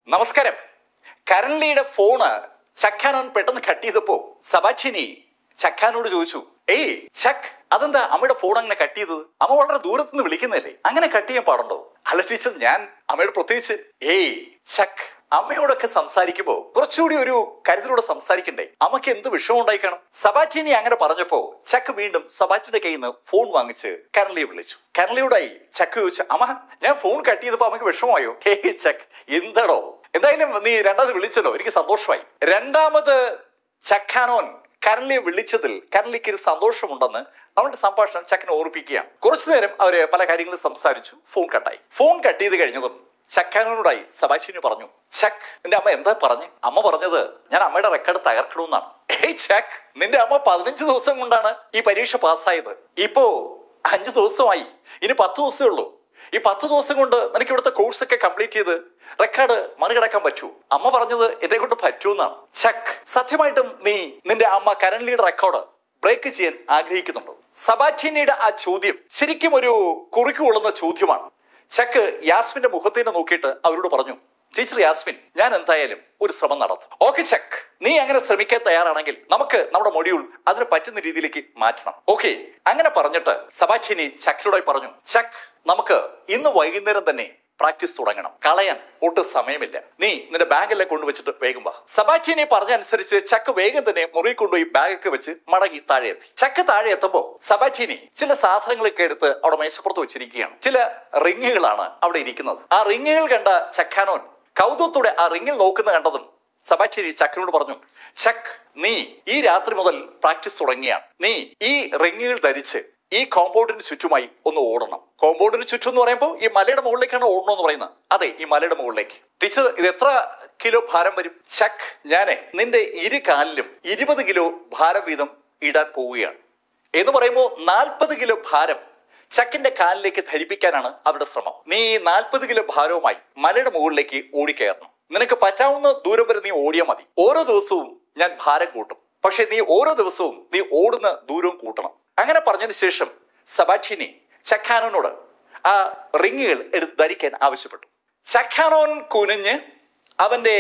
നമസ്കാരം കരൺലിയുടെ ഫോണ് ചക്കാനോൻ പെട്ടെന്ന് കട്ട് ചെയ്തപ്പോ സബാറ്റിനി ചക്കാനോട് ചോദിച്ചു ഏയ് ചക്ക് അതെന്താ അമ്മയുടെ ഫോൺ അങ്ങനെ കട്ട് ചെയ്തത് അമ്മ വളരെ ദൂരത്ത് നിന്ന് വിളിക്കുന്നതല്ലേ അങ്ങനെ കട്ട് ചെയ്യാൻ പാടുണ്ടോ അല്ല ടീച്ചർ ഞാൻ അമ്മയോട് പ്രത്യേകിച്ച് ഏയ് ചക്ക് അമ്മയോടൊക്കെ സംസാരിക്കുമ്പോ കുറച്ചുകൂടി ഒരു കരുതലോടെ സംസാരിക്കണ്ടേ അമ്മക്ക് എന്ത് വിഷമം ഉണ്ടായി കാണും സബാറ്റിനി അങ്ങനെ പറഞ്ഞപ്പോ ചക്ക് വീണ്ടും സബാറ്റിന്റെ കയ്യിൽ നിന്ന് ഫോൺ വാങ്ങിച്ച് കരളിയെ വിളിച്ചു കരളിയോടായി ചക്ക് ചോദിച്ചു അമ്മ ഞാൻ ഫോൺ കട്ട് ചെയ്തപ്പോ അമ്മക്ക് വിഷമമായോ ഹേ ചക്ക് എന്താടോ എന്തായാലും നീ രണ്ടാമത് വിളിച്ചല്ലോ എനിക്ക് സന്തോഷമായി രണ്ടാമത് ചക്കാനോൻ കരളിയെ വിളിച്ചതിൽ കരളിക്ക് ഒരു സന്തോഷമുണ്ടെന്ന് അവളുടെ സംഭാഷണം ചക്കിനെ ഓർപ്പിക്കുകയാണ് കുറച്ചു നേരം അവര് പല കാര്യങ്ങളും സംസാരിച്ചു ഫോൺ കട്ടായി ഫോൺ കട്ട് ചെയ്ത് കഴിഞ്ഞതും ചക്കാനോടായി സബാഷിന് പറഞ്ഞു ചക്ക് നിന്റെ അമ്മ എന്താ പറഞ്ഞു അമ്മ പറഞ്ഞത് ഞാൻ അമ്മയുടെ റെക്കോർഡ് തകർക്കണമെന്നാണ് ഏയ് ചക്ക് നിന്റെ അമ്മ പതിനഞ്ച് ദിവസം കൊണ്ടാണ് ഈ പരീക്ഷ പാസ്സായത് ഇപ്പോ അഞ്ചു ദിവസമായി ഇനി പത്ത് ദിവസമേ ഉള്ളൂ ഈ പത്ത് ദിവസം കൊണ്ട് നിനക്ക് ഇവിടുത്തെ കോഴ്സ് ഒക്കെ കംപ്ലീറ്റ് ചെയ്ത് റെക്കോർഡ് മറികടക്കാൻ പറ്റൂ അമ്മ പറഞ്ഞത് എന്നെ കൊണ്ട് പറ്റൂന്നാണ് ചക്ക് സത്യമായിട്ടും നീ നിന്റെ അമ്മ കരൺലിയുടെ റെക്കോർഡ് ബ്രേക്ക് ചെയ്യാൻ ആഗ്രഹിക്കുന്നുണ്ടോ സബാറ്റിനിയുടെ ആ ചോദ്യം ശരിക്കും ഒരു കുറിക്ക് കൊള്ളുന്ന ചോദ്യമാണ് ചക്ക് യാസ്മിന്റെ മുഖത്തേക്ക് നോക്കിയിട്ട് അവരോട് പറഞ്ഞു ടീച്ചർ യാസ്മിൻ ഞാൻ എന്തായാലും ഒരു ശ്രമം നടത്തും ഓക്കെ ചക്ക് നീ അങ്ങനെ ശ്രമിക്കാൻ തയ്യാറാണെങ്കിൽ നമുക്ക് നമ്മുടെ മൊഡ്യൂൾ അതിന് പറ്റുന്ന രീതിയിലേക്ക് മാറ്റണം ഓക്കെ അങ്ങനെ പറഞ്ഞിട്ട് സബാറ്റിനി ചക്കിനോടായി പറഞ്ഞു ചക്ക് നമുക്ക് ഇന്ന് വൈകുന്നേരം തന്നെ പ്രാക്ടീസ് തുടങ്ങണം കളയാൻ ഒട്ടും സമയമില്ല നീ നിന്റെ ബാഗെല്ലാം കൊണ്ടുവച്ചിട്ട് വേഗം വാ സബാറ്റിനെ പറഞ്ഞനുസരിച്ച് ചക്ക് വേഗം തന്നെ മുറി കൊണ്ടുപോയി ബാഗൊക്കെ വെച്ച് മടങ്ങി താഴെ എത്തി ചക്ക് താഴെ എത്തുമ്പോ സബാറ്റിനി ചില സാധനങ്ങളൊക്കെ എടുത്ത് അവിടെ മേശപ്പുറത്ത് വെച്ചിരിക്കുകയാണ് ചില റിങ്ങുകളാണ് അവിടെ ഇരിക്കുന്നത് ആ റിങ്ങുകൾ കണ്ട ചക്കാനോൻ കൗതുകത്തോടെ ആ റിങ്ങിൽ നോക്കുന്ന കണ്ടതും സബാറ്റിനി ചക്കിനോട് പറഞ്ഞു ചക്ക് നീ ഈ രാത്രി മുതൽ പ്രാക്ടീസ് തുടങ്ങിയാണ് നീ ഈ റിങ്ങുകൾ ധരിച്ച് ഈ കോമ്പൗണ്ടിന് ചുറ്റുമായി ഒന്ന് ഓടണം കോമ്പൗണ്ടിന് ചുറ്റും എന്ന് പറയുമ്പോൾ ഈ മലയുടെ മുകളിലേക്കാണ് ഓടണം എന്ന് പറയുന്നത് അതെ ഈ മലയുടെ മുകളിലേക്ക് ടീച്ചർ ഇത് എത്ര കിലോ ഭാരം വരും ചക്ക് ഞാനേ നിന്റെ ഇരു കാലിലും ഇരുപത് കിലോ ഭാരം വീതം ഇടാൻ പോവുകയാണ് എന്ന് പറയുമ്പോൾ നാൽപ്പത് കിലോ ഭാരം ചക്കിന്റെ കാലിലേക്ക് ധരിപ്പിക്കാനാണ് അവരുടെ ശ്രമം നീ നാൽപ്പത് കിലോ ഭാരവുമായി മലയുടെ മുകളിലേക്ക് ഓടിക്കയറണം നിനക്ക് പറ്റാവുന്ന ദൂരം വരെ നീ ഓടിയാൽ മതി ഓരോ ദിവസവും ഞാൻ ഭാരം കൂട്ടും പക്ഷെ നീ ഓരോ ദിവസവും നീ ഓടുന്ന ദൂരവും കൂട്ടണം അങ്ങനെ പറഞ്ഞതിന് ശേഷം സബാറ്റിനി ചക്കാനോനോട് ആ റിങ്ങുകൾ എടുത്ത് ധരിക്കാൻ ആവശ്യപ്പെട്ടു ചക്കാനോൻ കുനിഞ്ഞ് അവന്റെ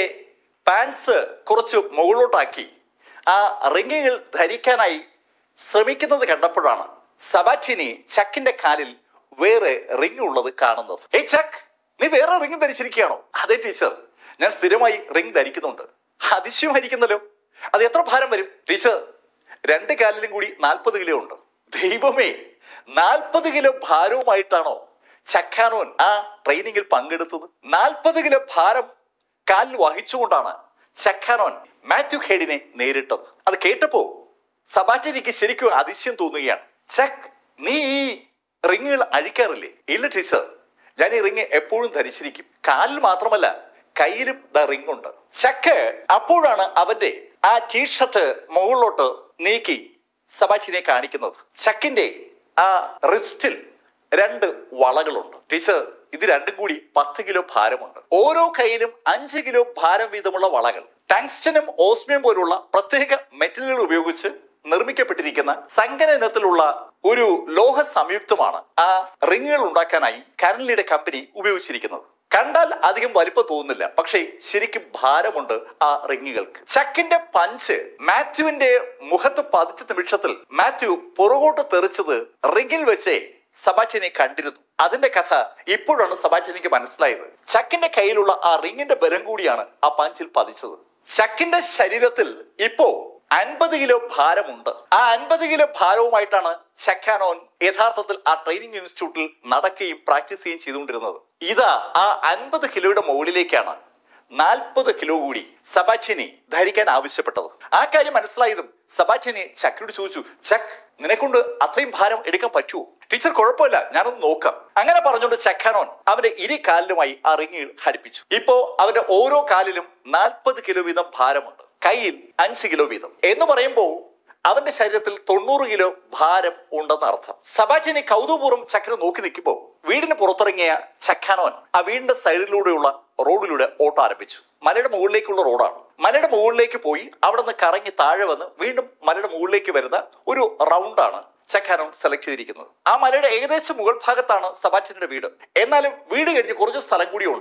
പാൻസ് കുറച്ച് മുകളിലോട്ടാക്കി ആ റിങ്ങുകൾ ധരിക്കാനായി ശ്രമിക്കുന്നത് കണ്ടപ്പോഴാണ് സബാറ്റിനി ചക്കിന്റെ കാലിൽ വേറെ റിങ് ഉള്ളത് കാണുന്നത് ഏയ് ചക്ക് നീ വേറെ റിങ് ധരിച്ചിരിക്കുകയാണോ അതെ ടീച്ചർ ഞാൻ സ്ഥിരമായി റിങ് ധരിക്കുന്നുണ്ട് അതിശയമായിരിക്കുന്നല്ലോ അത് എത്ര ഭാരം വരും ടീച്ചർ രണ്ട് കാലിലും കൂടി നാൽപ്പത് കിലോ ഉണ്ട് ദൈവമേ നാൽപ്പത് കിലോ ഭാരവുമായിട്ടാണോ ചക്കാനോൻ ആ ട്രെയിനിങ്ങിൽ പങ്കെടുത്തത് നാൽപ്പത് കിലോ ഭാരം കാലിൽ വഹിച്ചുകൊണ്ടാണ് ചക്കാനോൻ മാത്യു ഹെഡിനെ നേരിട്ടത് അത് കേട്ടപ്പോ സബാറ്റിനിക്ക് ശരിക്കും അതിശയം തോന്നുകയാണ് ചക്ക് നീ ഈ റിങ്ങുകൾ അഴിക്കാറില്ലേ ഇല്ല ടീച്ചർ ഞാൻ ഈ റിങ് എപ്പോഴും ധരിച്ചിരിക്കും കാലിൽ മാത്രമല്ല കയ്യിലും ദ റിംഗ് ഉണ്ട് ചക്ക് അപ്പോഴാണ് അവന്റെ ആ ടീഷർട്ട് മുകളിലോട്ട് നീക്കി സബാറ്റിനെ കാണിക്കുന്നത് ചക്കിന്റെ ആ റിസ്റ്റിൽ രണ്ട് വളകളുണ്ട് ടീച്ചർ ഇത് രണ്ടും കൂടി പത്ത് കിലോ ഭാരമുണ്ട് ഓരോ കയ്യിലും അഞ്ച് കിലോ ഭാരം വീതമുള്ള വളകൾ ടങ്സ്റ്റനും ഓസ്മിയം പോലുള്ള പ്രത്യേക മെറ്റലുകൾ ഉപയോഗിച്ച് നിർമ്മിക്കപ്പെട്ടിരിക്കുന്ന സങ്കര ഇനത്തിലുള്ള ഒരു ലോഹ സംയുക്തമാണ് ആ റിങ്ങുകൾ ഉണ്ടാക്കാനായി കരൺലിയുടെ കമ്പനി ഉപയോഗിച്ചിരിക്കുന്നത് കണ്ടാൽ അധികം വലിപ്പം തോന്നുന്നില്ല പക്ഷേ ശരിക്കും ഭാരമുണ്ട് ആ റിങ്ങുകൾക്ക് ചക്കിന്റെ പഞ്ച് മാത്യുവിന്റെ മുഖത്ത് പതിച്ച നിമിഷത്തിൽ മാത്യു പുറകോട്ട് തെറിച്ചത് റിങ്ങിൽ വെച്ചേ സബാറ്റിനെ കണ്ടിരുന്നു അതിന്റെ കഥ ഇപ്പോഴാണ് സബാറ്റിനിക്ക് മനസ്സിലായത് ചക്കിന്റെ കയ്യിലുള്ള ആ റിങ്ങിന്റെ ബലം കൂടിയാണ് ആ പഞ്ചിൽ പതിച്ചത് ചക്കിന്റെ ശരീരത്തിൽ ഇപ്പോ അൻപത് കിലോ ഭാരമുണ്ട് ആ അൻപത് കിലോ ഭാരവുമായിട്ടാണ് ചക്കാനോൻ യഥാർത്ഥത്തിൽ ആ ട്രെയിനിങ് ഇൻസ്റ്റിറ്റ്യൂട്ടിൽ നടക്കുകയും പ്രാക്ടീസ് ചെയ്യുകയും ചെയ്തുകൊണ്ടിരുന്നത് ഇതാ ആ അൻപത് കിലോയുടെ മുകളിലേക്കാണ് നാൽപ്പത് കിലോ കൂടി സബാറ്റിനി ധരിക്കാൻ ആവശ്യപ്പെട്ടത് ആ കാര്യം മനസ്സിലായതും സബാറ്റിനി ചക്കിനോട് ചോദിച്ചു ചക്ക് നിന്നെക്കൊണ്ട് അത്രയും ഭാരം എടുക്കാൻ പറ്റുമോ ടീച്ചർ കുഴപ്പമില്ല ഞാനൊന്ന് നോക്കാം അങ്ങനെ പറഞ്ഞുകൊണ്ട് ചക്കാനോൻ അവന്റെ ഇരു കാലിലുമായി ആ റിങ്ങിൽ ഘടിപ്പിച്ചു ഇപ്പോ അവന്റെ ഓരോ കാലിലും നാൽപ്പത് കിലോ വീതം ഭാരമുണ്ട് കയ്യിൽ അഞ്ച് കിലോ വീതം എന്ന് പറയുമ്പോൾ അവന്റെ ശരീരത്തിൽ തൊണ്ണൂറ് കിലോ ഭാരം ഉണ്ടെന്ന് അർത്ഥം സബാറ്റിനെ കൗതുപൂർവ്വം ചക്കര നോക്കി നിൽക്കുമ്പോൾ വീടിന് പുറത്തിറങ്ങിയ ചക്കാനോൻ ആ വീടിന്റെ സൈഡിലൂടെയുള്ള റോഡിലൂടെ ഓട്ടം ആരംഭിച്ചു മലയുടെ മുകളിലേക്കുള്ള റോഡാണ് മലയുടെ മുകളിലേക്ക് പോയി അവിടെ നിന്ന് കറങ്ങി താഴെ വന്ന് വീണ്ടും മലയുടെ മുകളിലേക്ക് വരുന്ന ഒരു റൗണ്ടാണ് ചക്കാനോൺ സെലക്ട് ചെയ്തിരിക്കുന്നത് ആ മലയുടെ ഏകദേശം മുകൾ ഭാഗത്താണ് സബാറ്റിന്റെ വീട് എന്നാലും വീട് കഴിഞ്ഞ് കുറച്ച് സ്ഥലം കൂടിയുണ്ട്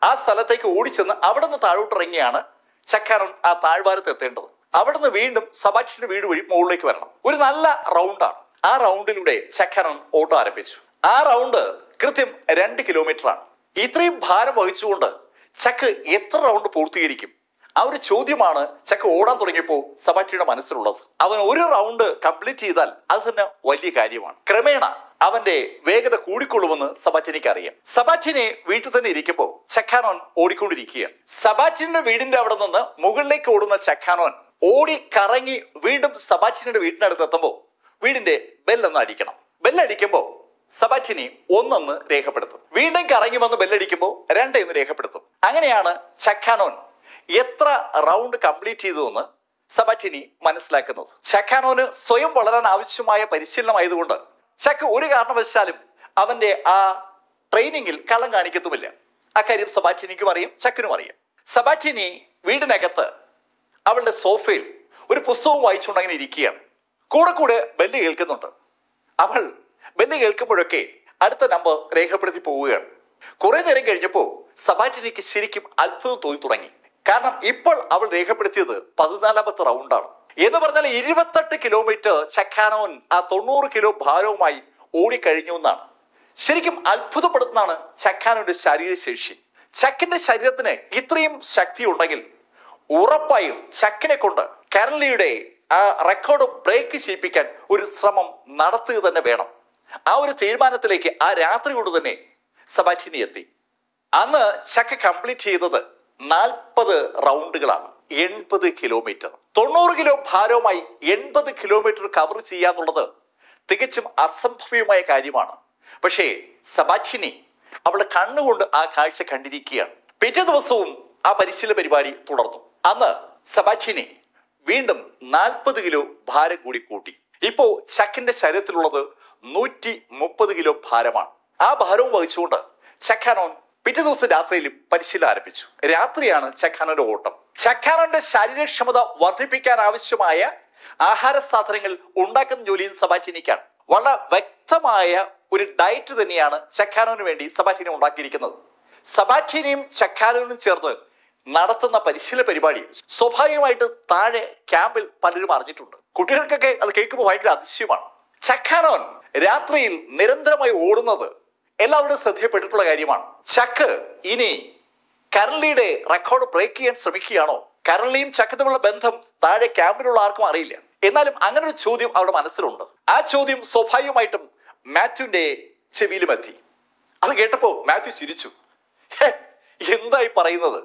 ആ സ്ഥലത്തേക്ക് ഓടിച്ചെന്ന് അവിടെ നിന്ന് താഴോട്ടിറങ്ങിയാണ് ചക്കാനോൻ ആ താഴ്വാരത്ത് എത്തേണ്ടത് അവിടെ നിന്ന് വീണ്ടും സബാഷിന്റെ വീട് വഴി മുകളിലേക്ക് വരണം ഒരു നല്ല റൗണ്ടാണ് ആ റൗണ്ടിലൂടെ ചക്കാനോൻ ഓട്ടം ആരംഭിച്ചു ആ റൗണ്ട് കൃത്യം രണ്ട് കിലോമീറ്റർ ആണ് ഇത്രയും ഭാരം വഹിച്ചുകൊണ്ട് ചക്ക് എത്ര റൗണ്ട് പൂർത്തീകരിക്കും ആ ഒരു ചോദ്യമാണ് ചക്ക ഓടാൻ തുടങ്ങിയപ്പോൾ സബാറ്റിയുടെ മനസ്സിലുള്ളത് അവൻ ഒരു റൗണ്ട് കംപ്ലീറ്റ് ചെയ്താൽ അത് തന്നെ വലിയ കാര്യമാണ് ക്രമേണ അവന്റെ വേഗത കൂടിക്കൊള്ളുമെന്ന് സബാറ്റിനിക്ക് അറിയാം സബാറ്റിനെ വീട്ടിൽ തന്നെ ഇരിക്കുമ്പോൾ ചക്കാനോൻ ഓടിക്കൊണ്ടിരിക്കുകയാണ് സബാറ്റിന്റെ വീടിന്റെ അവിടെ നിന്ന് മുകളിലേക്ക് ഓടുന്ന ചക്കാനോൻ ഓടി കറങ്ങി വീണ്ടും സബാറ്റിന്റെ വീടിനടുത്ത് എത്തുമ്പോൾ വീടിന്റെ ബെല്ലൊന്ന് അടിക്കണം ബെല്ലടിക്കുമ്പോൾ സബാറ്റിനി ഒന്നെന്ന് രേഖപ്പെടുത്തും വീണ്ടും കറങ്ങി വന്ന് ബെല്ലടിക്കുമ്പോൾ രണ്ടെന്ന് രേഖപ്പെടുത്തും അങ്ങനെയാണ് ചക്കാനോൻ എത്ര റൗണ്ട് കംപ്ലീറ്റ് ചെയ്തു എന്ന് സബാറ്റിനി മനസ്സിലാക്കുന്നത് ചക്കാനോന് സ്വയം വളരാൻ ആവശ്യമായ പരിശീലനമായതുകൊണ്ട് ചക്ക് ഒരു കാരണവശാലും അവന്റെ ആ ട്രെയിനിങ്ങിൽ കള്ളം കാണിക്കത്തുമില്ല അക്കാര്യം സബാറ്റിനിക്കും അറിയാം ചക്കിനും അറിയാം സബാറ്റിനി വീടിനകത്ത് അവളുടെ സോഫയിൽ ഒരു പുസ്തകവും വായിച്ചുകൊണ്ട് അങ്ങനെ ഇരിക്കുകയാണ് കൂടെ കൂടെ ബെല്ല് കേൾക്കുന്നുണ്ട് അവൾ ബെല്ല് കേൾക്കുമ്പോഴൊക്കെ അടുത്ത നമ്പർ രേഖപ്പെടുത്തി പോവുകയാണ് കുറെ നേരം കഴിഞ്ഞപ്പോൾ സബാറ്റിനിക്ക് ശരിക്കും അത്ഭുതം തോന്നി തുടങ്ങി കാരണം ഇപ്പോൾ അവൾ രേഖപ്പെടുത്തിയത് പതിനാലാമത്തെ റൗണ്ടാണ് എന്ന് പറഞ്ഞാൽ ഇരുപത്തെട്ട് കിലോമീറ്റർ ചക്കാനോൻ ആ തൊണ്ണൂറ് കിലോ ഭാരവുമായി ഓടിക്കഴിഞ്ഞു എന്നാണ് ശരിക്കും അത്ഭുതപ്പെടുത്തുന്നതാണ് ചക്കാനോന്റെ ശരീരശേഷി ചക്കിന്റെ ശരീരത്തിന് ഇത്രയും ശക്തി ഉണ്ടെങ്കിൽ ഉറപ്പായും ചക്കിനെ കൊണ്ട് കരളിയുടെ ആ റെക്കോർഡ് ബ്രേക്ക് ചെയ്യിപ്പിക്കാൻ ഒരു ശ്രമം നടത്തുക തന്നെ വേണം ആ ഒരു തീരുമാനത്തിലേക്ക് ആ രാത്രി കൊണ്ട് തന്നെ സബാറ്റിനി എത്തി അന്ന് ചക്ക കംപ്ലീറ്റ് ചെയ്തത് നാൽപ്പത് റൗണ്ടുകളാണ് എൺപത് കിലോമീറ്റർ തൊണ്ണൂറ് കിലോ ഭാരവുമായി എൺപത് കിലോമീറ്റർ കവർ ചെയ്യാന്നുള്ളത് തികച്ചും അസംഭവ്യമായ കാര്യമാണ് പക്ഷേ സബാറ്റിനി അവളുടെ കണ്ണുകൊണ്ട് ആ കാഴ്ച കണ്ടിരിക്കുകയാണ് പിറ്റേ ദിവസവും ആ പരിശീലന പരിപാടി തുടർന്നു അന്ന് സബാറ്റിനി വീണ്ടും നാൽപ്പത് കിലോ ഭാരം കൂടി കൂട്ടി ഇപ്പോ ചക്കിന്റെ ശരീരത്തിലുള്ളത് നൂറ്റി മുപ്പത് കിലോ ഭാരമാണ് ആ ഭാരവും വഹിച്ചുകൊണ്ട് ചക്കാനോൻ പിറ്റേ ദിവസം രാത്രിയിലും പരിശീലനം ആരംഭിച്ചു രാത്രിയാണ് ചക്കാനോന്റെ ഓട്ടം ചക്കാനോന്റെ ശാരീരക്ഷമത വർദ്ധിപ്പിക്കാൻ ആവശ്യമായ ആഹാര സാധനങ്ങൾ ഉണ്ടാക്കുന്ന ജോലിയും സബാറ്റിനിക്കാണ് വളരെ വ്യക്തമായ ഒരു ഡയറ്റ് തന്നെയാണ് ചക്കാനോന് വേണ്ടി സബാറ്റിനി ഉണ്ടാക്കിയിരിക്കുന്നത് സബാറ്റിനിയും ചക്കാനോനും ചേർന്ന് നടത്തുന്ന പരിശീലന പരിപാടി സ്വാഭാവികമായിട്ട് താഴെ ക്യാമ്പിൽ പലരും അറിഞ്ഞിട്ടുണ്ട് കുട്ടികൾക്കൊക്കെ അത് കേൾക്കുമ്പോൾ ഭയങ്കര അതിശയമാണ് ചക്കാനോൻ രാത്രിയിൽ നിരന്തരമായി ഓടുന്നത് എല്ലാവരും ശ്രദ്ധയപ്പെട്ടിട്ടുള്ള കാര്യമാണ് ചക്ക് ഇനി കരളിയുടെ റെക്കോർഡ് ബ്രേക്ക് ചെയ്യാൻ ശ്രമിക്കുകയാണോ കരളിയും ചക്ക് തമ്മിലുള്ള ബന്ധം താഴെ ക്യാമ്പിലുള്ള ആർക്കും അറിയില്ല എന്നാലും അങ്ങനെ ഒരു ചോദ്യം അവരുടെ മനസ്സിലുണ്ട് ആ ചോദ്യം സ്വാഭാവികമായിട്ടും മാത്യുവിന്റെ ചെവിയിലും എത്തി അത് കേട്ടപ്പോ മാത്യു ചിരിച്ചു "ഹേ, എന്തായി പറയുന്നത്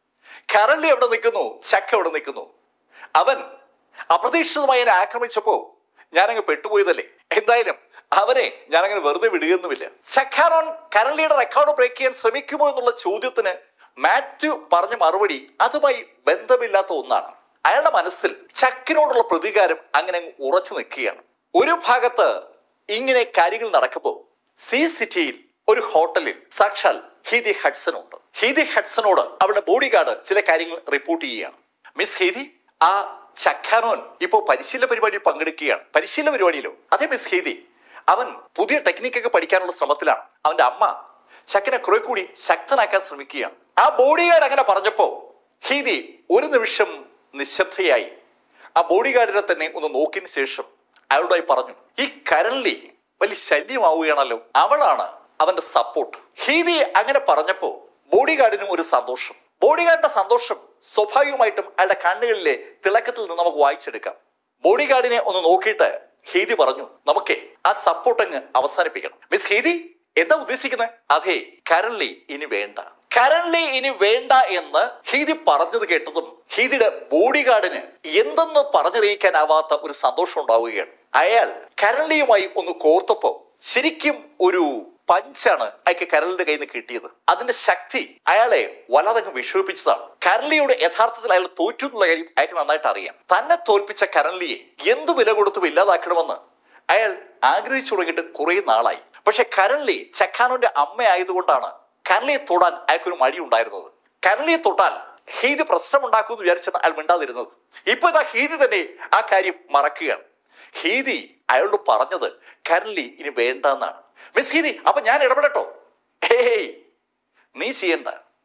കരളി എവിടെ നിൽക്കുന്നു ചക്ക എവിടെ നിൽക്കുന്നു അവൻ അപ്രതീക്ഷിതമായി എന്നെ ആക്രമിച്ചപ്പോ ഞാനങ്ങ് പെട്ടുപോയതല്ലേ എന്തായാലും അവനെ ഞാനങ്ങനെ വെറുതെ വിടുകയൊന്നുമില്ല ചക്കാറോൺ കരളിയുടെ റെക്കോർഡ് ബ്രേക്ക് ചെയ്യാൻ ശ്രമിക്കുമോ എന്നുള്ള ചോദ്യത്തിന് മാത്യു പറഞ്ഞ മറുപടി അതുമായി ബന്ധമില്ലാത്ത ഒന്നാണ് അയാളുടെ മനസ്സിൽ ചക്കിനോടുള്ള പ്രതികാരം അങ്ങനെ അങ്ങ് ഉറച്ചു നിൽക്കുകയാണ് ഒരു ഭാഗത്ത് ഇങ്ങനെ കാര്യങ്ങൾ നടക്കുമ്പോൾ സി സിറ്റിയിൽ ഒരു ഹോട്ടലിൽ സാക്ഷാൽ ഹീതി ഹഡ്സൺ ഉണ്ട് ഹീതി ഹഡ്സണോട് അവളുടെ ബോഡി ഗാർഡ് ചില കാര്യങ്ങൾ റിപ്പോർട്ട് ചെയ്യുകയാണ് മിസ് ഹീതി ആ ചക്കാനോൻ ഇപ്പോ പരിശീലന പരിപാടിയിൽ പങ്കെടുക്കുകയാണ് പരിശീലന പരിപാടിയിലോ അതെ മിസ് ഹീതി അവൻ പുതിയ ടെക്നിക്കൊക്കെ പഠിക്കാനുള്ള ശ്രമത്തിലാണ് അവന്റെ അമ്മ ചക്കനെ കുറെ കൂടി ശക്തനാക്കാൻ ശ്രമിക്കുകയാണ് ആ ബോഡി ഗാർഡ് അങ്ങനെ പറഞ്ഞപ്പോ ഹീതി ഒരു നിമിഷം നിശബ്ദയായി ആ ബോഡി ഗാർഡിനെ തന്നെ ഒന്ന് നോക്കിയതിന് ശേഷം അയാളോടായി പറഞ്ഞു ഈ കരളി വലിയ ശല്യമാവുകയാണല്ലോ അവളാണ് അവന്റെ സപ്പോർട്ട് ഹീതി അങ്ങനെ പറഞ്ഞപ്പോ ബോഡി ഗാർഡിനും ഒരു സന്തോഷം ബോഡി ഗാർഡിന്റെ സന്തോഷം സ്വാഭാവികമായിട്ടും അയാളുടെ കണ്ണുകളിലെ തിളക്കത്തിൽ നിന്ന് നമുക്ക് വായിച്ചെടുക്കാം ബോഡി ഗാർഡിനെ ഒന്ന് നോക്കിയിട്ട് ഹീതി പറഞ്ഞു നമുക്കേ ആ സപ്പോർട്ട് അങ്ങ് അവസാനിപ്പിക്കണം മിസ് ഹീതി എന്താ ഉദ്ദേശിക്കുന്നത് അതെ കരളി ഇനി വേണ്ട കരളി ഇനി വേണ്ട എന്ന് ഹീതി പറഞ്ഞത് കേട്ടതും ഹീതിയുടെ ബോഡി ഗാർഡിന് എന്തെന്ന് പറഞ്ഞറിയിക്കാനാവാത്ത ഒരു സന്തോഷം ഉണ്ടാവുകയാണ് അയാൾ കരളിയുമായി ഒന്ന് കോർത്തപ്പോ ശരിക്കും ഒരു പഞ്ചാണ് അയാൾക്ക് കരളിന്റെ കയ്യിൽ നിന്ന് കിട്ടിയത് അതിന്റെ ശക്തി അയാളെ വല്ലാതങ്ങ് വിഷമിപ്പിച്ചതാണ് കരളിയുടെ യഥാർത്ഥത്തിൽ അയാൾ തോറ്റു എന്നുള്ള കാര്യം അയാൾക്ക് നന്നായിട്ട് അറിയാം തന്നെ തോൽപ്പിച്ച കരളിയെ എന്ത് വില കൊടുത്തും ഇല്ലാതാക്കണമെന്ന് അയാൾ ആഗ്രഹിച്ചു തുടങ്ങിയിട്ട് കുറെ നാളായി പക്ഷെ കരളി ചക്കാനോന്റെ അമ്മയായതുകൊണ്ടാണ് കരളിയെ തൊടാൻ അയാൾക്കൊരു മടി ഉണ്ടായിരുന്നത് കരളിയെ തൊട്ടാൽ ഹീതി പ്രശ്നമുണ്ടാക്കുമെന്ന് വിചാരിച്ചാണ് അയാൾ മിണ്ടാതിരുന്നത് ഇപ്പൊ ഇതാ ഹീതി തന്നെ ആ കാര്യം മറക്കുകയാണ് ഹീതി അയാളോട് പറഞ്ഞത് കരളി ഇനി വേണ്ടെന്നാണ് മിസ് ഹീതി അപ്പൊ ഞാൻ ഇടപെടട്ടോ ഏയ് നീ ചെയ്യണ്ട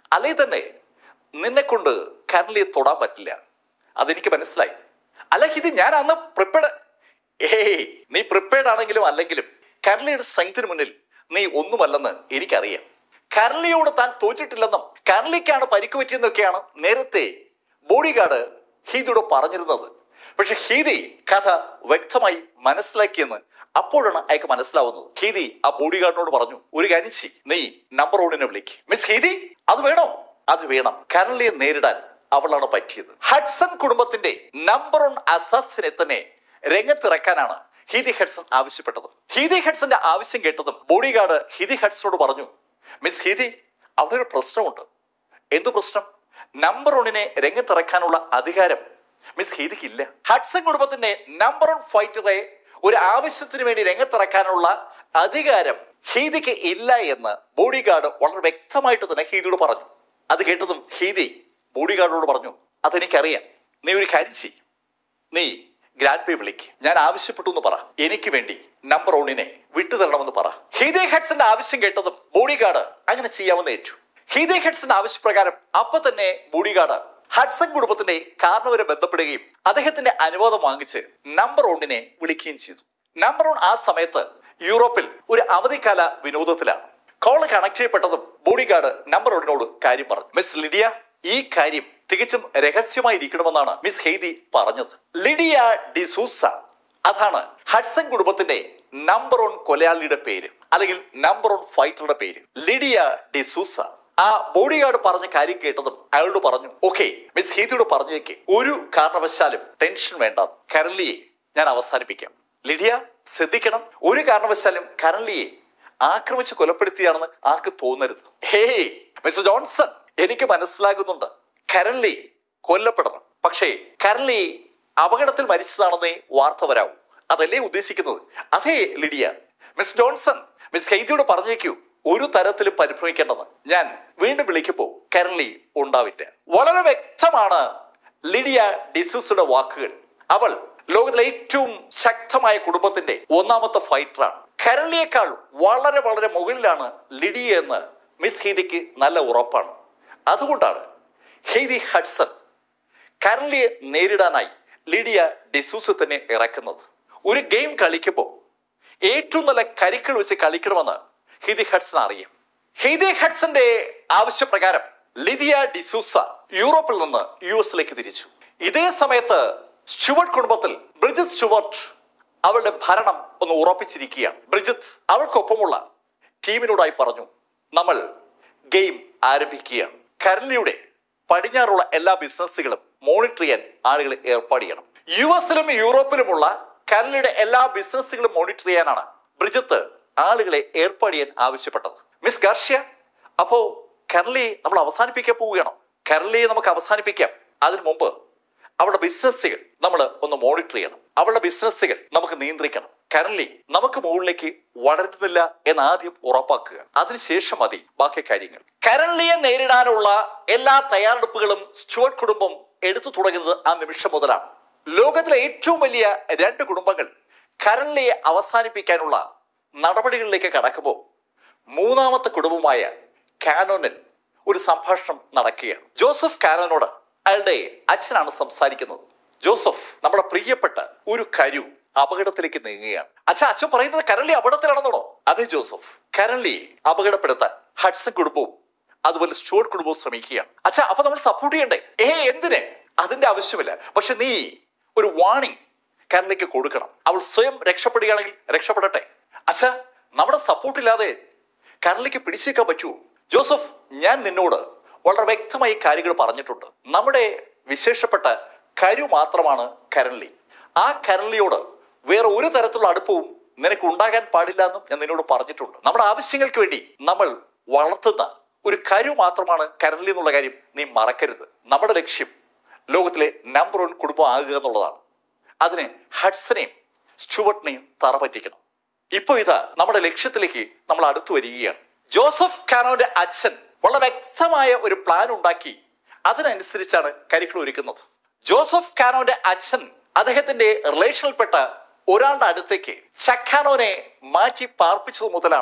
അല്ലെങ്കിൽ തന്നെ നിന്നെ കൊണ്ട് കരളിയെ തൊടാൻ പറ്റില്ല അതെനിക്ക് മനസ്സിലായി അല്ല ഇത് ഞാൻ അന്ന് പ്രിപ്പയർഡ് ഏയ് നീ പ്രിപ്പയർഡ് ആണെങ്കിലും അല്ലെങ്കിലും കരളിയുടെ സ്ട്രെങ്തിന് മുന്നിൽ നീ ഒന്നുമല്ലെന്ന് എനിക്കറിയാം കരളിയോട് താൻ തോറ്റിട്ടില്ലെന്നും കരളിക്കാണ് പരിക്ക് പറ്റിയെന്നൊക്കെയാണ് നേരത്തെ ബോഡി ഗാർഡ് ഹീദിയോട് പറഞ്ഞിരുന്നത് പക്ഷെ ഹീദി കഥ വ്യക്തമായി മനസ്സിലാക്കിയെന്ന് അപ്പോഴാണ് അയാൾക്ക് മനസ്സിലാവുന്നത് ഹീദി ആ ബോഡി ഗാർഡിനോട് പറഞ്ഞു ഒരു കാര്യം ചെയ്യ് നീ നമ്പർ ഓണിനെ വിളിക്ക് മിസ് ഹീദി അത് വേണോ അത് വേണം കരളിയെ നേരിടാൻ അവളാണ് പറ്റിയത് ഹഡ്സൺ കുടുംബത്തിന്റെ നമ്പർ വൺ അസാസിനെ തന്നെ രംഗത്തിറക്കാനാണ് ഹീദി ഹഡ്സൺ ആവശ്യപ്പെട്ടത് ഹീദി ഹഡ്സന്റെ ആവശ്യം കേട്ടതും ബോഡി ഗാർഡ് ഹീദി ഹഡ്സനോട് പറഞ്ഞു മിസ് ഹീദി അവിടെ ഒരു പ്രശ്നമുണ്ട് എന്തു പ്രശ്നം നമ്പർ വണ്ണിനെ രംഗത്തിറക്കാനുള്ള അധികാരം മിസ് ഹീദിക്ക് ഇല്ല ഹഡ്സൺ കുടുംബത്തിന്റെ നമ്പർ വൺ ഫൈറ്ററെ ഒരു ആവശ്യത്തിന് വേണ്ടി രംഗത്തിറക്കാനുള്ള അധികാരം ഹീദിക്ക് ഇല്ല എന്ന് ബോഡി ഗാർഡ് വളരെ വ്യക്തമായിട്ട് തന്നെ ഹീദിയോട് പറഞ്ഞു അത് കേട്ടതും ഹീദി ബോഡി ഗാർഡിനോട് പറഞ്ഞു അതെനിക്കറിയാം നീ ഒരു കാര്യം ചെയ്യ് നീ ഗ്രാൻഡ് പേ വിളിക്ക് ഞാൻ ആവശ്യപ്പെട്ടു എന്ന് പറ എനിക്ക് വേണ്ടി നമ്പർ ഓണിനെ വിട്ടുതരണമെന്ന് പറ ഹീദേ ഹെഡ്സിന്റെ ആവശ്യം കേട്ടതും ബോഡി ഗാർഡ് അങ്ങനെ ചെയ്യാമെന്ന് ഏറ്റു ഹീദേ ഹെഡ്സിന്റെ ആവശ്യപ്രകാരം അപ്പൊ തന്നെ ബോഡി ഗാർഡ് ഹഡ്സൺ കുടുംബത്തിന്റെ കാരണവരെ ബന്ധപ്പെടുകയും അദ്ദേഹത്തിന്റെ അനുവാദം വാങ്ങിച്ച് നമ്പർ ഒന്നിനെ വിളിക്കുകയും ചെയ്തു നമ്പർ വൺ ആ സമയത്ത് യൂറോപ്പിൽ ഒരു അവധിക്കാല വിനോദത്തിലാണ് കോള് കണക്ട് ചെയ്യപ്പെട്ടതും ബോഡി ഗാർഡ് നമ്പർ ഒന്നിനോട് കാര്യം പറഞ്ഞു മിസ് ലിഡിയ ഈ കാര്യം തികച്ചും രഹസ്യമായിരിക്കണമെന്നാണ് മിസ് ഹെയ്തി പറഞ്ഞത് ലിഡിയ ഡിസൂസ അതാണ് ഹഡ്സൺ കുടുംബത്തിന്റെ നമ്പർ വൺ കൊലയാളിയുടെ പേര് അല്ലെങ്കിൽ നമ്പർ വൺ ഫൈറ്ററുടെ പേര് ലിഡിയ ഡിസൂസ ആ ബോഡി ഗാർഡ് പറഞ്ഞ കാര്യം കേട്ടതും അയാളോട് പറഞ്ഞു ഓക്കെ മിസ് ഹീതിയോട് പറഞ്ഞേക്ക് ഒരു കാരണവശാലും ടെൻഷൻ വേണ്ട കരളിയെ ഞാൻ അവസാനിപ്പിക്കാം ലിഡിയ ശ്രദ്ധിക്കണം ഒരു കാരണവശാലും കരളിയെ ആക്രമിച്ച് കൊലപ്പെടുത്തിയാണെന്ന് ആർക്ക് തോന്നരുത് ഹേയ് മിസ്റ്റർ ജോൺസൺ എനിക്ക് മനസ്സിലാകുന്നുണ്ട് കരളി കൊല്ലപ്പെടണം പക്ഷേ കരളി അപകടത്തിൽ മരിച്ചതാണെന്നേ വാർത്ത വരാവൂ അതല്ലേ ഉദ്ദേശിക്കുന്നത് അതേ ലിഡിയ മിസ് ജോൺസൺ മിസ് ഹെയ്തിയോട് പറഞ്ഞേക്കൂ ഒരു തരത്തിലും പരിഭ്രമിക്കേണ്ടത് ഞാൻ വീണ്ടും വിളിക്കുമ്പോ കരളി ഉണ്ടാവില്ല വളരെ വ്യക്തമാണ് ലിഡിയ ഡിസൂസുടെ വാക്കുകൾ അവൾ ലോകത്തിലെ ഏറ്റവും ശക്തമായ കുടുംബത്തിന്റെ ഒന്നാമത്തെ ഫൈറ്ററാണ് കരളിയേക്കാൾ വളരെ വളരെ മുകളിലാണ് ലിഡിയ എന്ന് മിസ് ഹീദിക്ക് നല്ല ഉറപ്പാണ് അതുകൊണ്ടാണ് ഹെയ്തി ഹഡ്സൺ കരളിയെ നേരിടാനായി ലിഡിയ ഡിസൂസ് തന്നെ ഇറക്കുന്നത് ഒരു ഗെയിം കളിക്കുമ്പോൾ ഏറ്റവും നല്ല കരുക്കൾ വെച്ച് കളിക്കണമെന്ന് ഹിദി ഹഡ്സൺ അറിയാം ഹിദി ഹഡ്സന്റെ ആവശ്യപ്രകാരം ലിദിയ ഡിസൂസ യൂറോപ്പിൽ നിന്ന് യു എസിലേക്ക് തിരിച്ചു ഇതേ സമയത്ത് സ്റ്റുവർട്ട് കുടുംബത്തിൽ ബ്രിജിത്ത് സ്റ്റുവർട്ട് അവളുടെ ഭരണം ഒന്ന് ഉറപ്പിച്ചിരിക്കുകയാണ് ബ്രിജിത്ത് അവൾക്കൊപ്പമുള്ള ടീമിനോടായി പറഞ്ഞു നമ്മൾ ഗെയിം ആരംഭിക്കുകയാണ് കരളിയുടെ പടിഞ്ഞാറുള്ള എല്ലാ ബിസിനസ്സുകളും മോണിറ്റർ ചെയ്യാൻ ആളുകളെ ഏർപ്പാട് ചെയ്യണം യു എസിലും യൂറോപ്പിലുമുള്ള കരളിയുടെ എല്ലാ ബിസിനസ്സുകളും മോണിറ്റർ ചെയ്യാനാണ് ബ്രിജിത്ത് ആളുകളെ ഏർപ്പാട് ചെയ്യാൻ ആവശ്യപ്പെട്ടത് മിസ് ഗാർഷ്യ അപ്പോ കരളിയെ നമ്മൾ അവസാനിപ്പിക്കാൻ പോവുകയാണോ കരളിയെ നമുക്ക് അവസാനിപ്പിക്കാം അതിനു മുമ്പ് അവളുടെ ബിസിനസ്സുകൾ നമ്മൾ ഒന്ന് മോണിറ്റർ ചെയ്യണം അവളുടെ ബിസിനസ്സുകൾ നമുക്ക് നിയന്ത്രിക്കണം കരളി നമുക്ക് മുകളിലേക്ക് വളരുന്നില്ല എന്ന് ആദ്യം ഉറപ്പാക്കുക അതിനുശേഷം മതി ബാക്കി കാര്യങ്ങൾ കരളിയെ നേരിടാനുള്ള എല്ലാ തയ്യാറെടുപ്പുകളും സ്റ്റുവർട്ട് കുടുംബം എടുത്തു തുടങ്ങുന്നത് ആ നിമിഷം മുതലാണ് ലോകത്തിലെ ഏറ്റവും വലിയ രണ്ട് കുടുംബങ്ങൾ കരളിയെ അവസാനിപ്പിക്കാനുള്ള നടപടികളിലേക്ക് കടക്കുമ്പോൾ മൂന്നാമത്തെ കുടുംബമായ കാനോനിൽ ഒരു സംഭാഷണം നടക്കുകയാണ് ജോസഫ് കാനോനോട് അയാളുടെ അച്ഛനാണ് സംസാരിക്കുന്നത് ജോസഫ് നമ്മുടെ പ്രിയപ്പെട്ട ഒരു കരു അപകടത്തിലേക്ക് നീങ്ങുകയാണ് അച്ഛൻ അച്ഛൻ പറയുന്നത് കരളി അപകടത്തിലാണെന്നാണോ അതെ ജോസഫ് കരളി അപകടപ്പെടുത്താൻ ഹഡ്സൺ കുടുംബവും അതുപോലെ സ്റ്റുവർട്ട് കുടുംബവും ശ്രമിക്കുകയാണ് അച്ഛാ അപ്പൊ നമ്മൾ സപ്പോർട്ട് ചെയ്യണ്ടേ ഏ എന്തിന് അതിന്റെ ആവശ്യമില്ല പക്ഷെ നീ ഒരു വാണിംഗ് കരളിക്ക് കൊടുക്കണം അവൾ സ്വയം രക്ഷപ്പെടുകയാണെങ്കിൽ രക്ഷപ്പെടട്ടെ അച്ഛാ നമ്മുടെ സപ്പോർട്ട് ഇല്ലാതെ കരളിക്ക് പിടിച്ചേക്കാൻ പറ്റുമോ ജോസഫ് ഞാൻ നിന്നോട് വളരെ വ്യക്തമായി കാര്യങ്ങൾ പറഞ്ഞിട്ടുണ്ട് നമ്മുടെ വിശേഷപ്പെട്ട കരു മാത്രമാണ് കരളി ആ കരളിയോട് വേറെ ഒരു തരത്തിലുള്ള അടുപ്പവും നിനക്ക് ഉണ്ടാകാൻ പാടില്ല എന്നും ഞാൻ നിന്നോട് പറഞ്ഞിട്ടുണ്ട് നമ്മുടെ ആവശ്യങ്ങൾക്ക് വേണ്ടി നമ്മൾ വളർത്തുന്ന ഒരു കരു മാത്രമാണ് കരളി എന്നുള്ള കാര്യം നീ മറക്കരുത് നമ്മുടെ ലക്ഷ്യം ലോകത്തിലെ നമ്പർ വൺ കുടുംബം ആകുക എന്നുള്ളതാണ് അതിന് ഹഡ്സനെയും സ്റ്റുവർട്ടിനെയും തറ പറ്റിക്കണം ഇപ്പൊ ഇതാ നമ്മുടെ ലക്ഷ്യത്തിലേക്ക് നമ്മൾ അടുത്തു വരികയാണ് ജോസഫ് കാനോന്റെ അച്ഛൻ വളരെ വ്യക്തമായ ഒരു പ്ലാൻ ഉണ്ടാക്കി അതിനനുസരിച്ചാണ് കരിക്കുകൾ ഒരുക്കുന്നത് ജോസഫ് കാനോന്റെ അച്ഛൻ അദ്ദേഹത്തിന്റെ റിലേഷനിൽപ്പെട്ട ഒരാളുടെ അടുത്തേക്ക് ചക്കാനോനെ മാറ്റി പാർപ്പിച്ചത് മുതലാണ്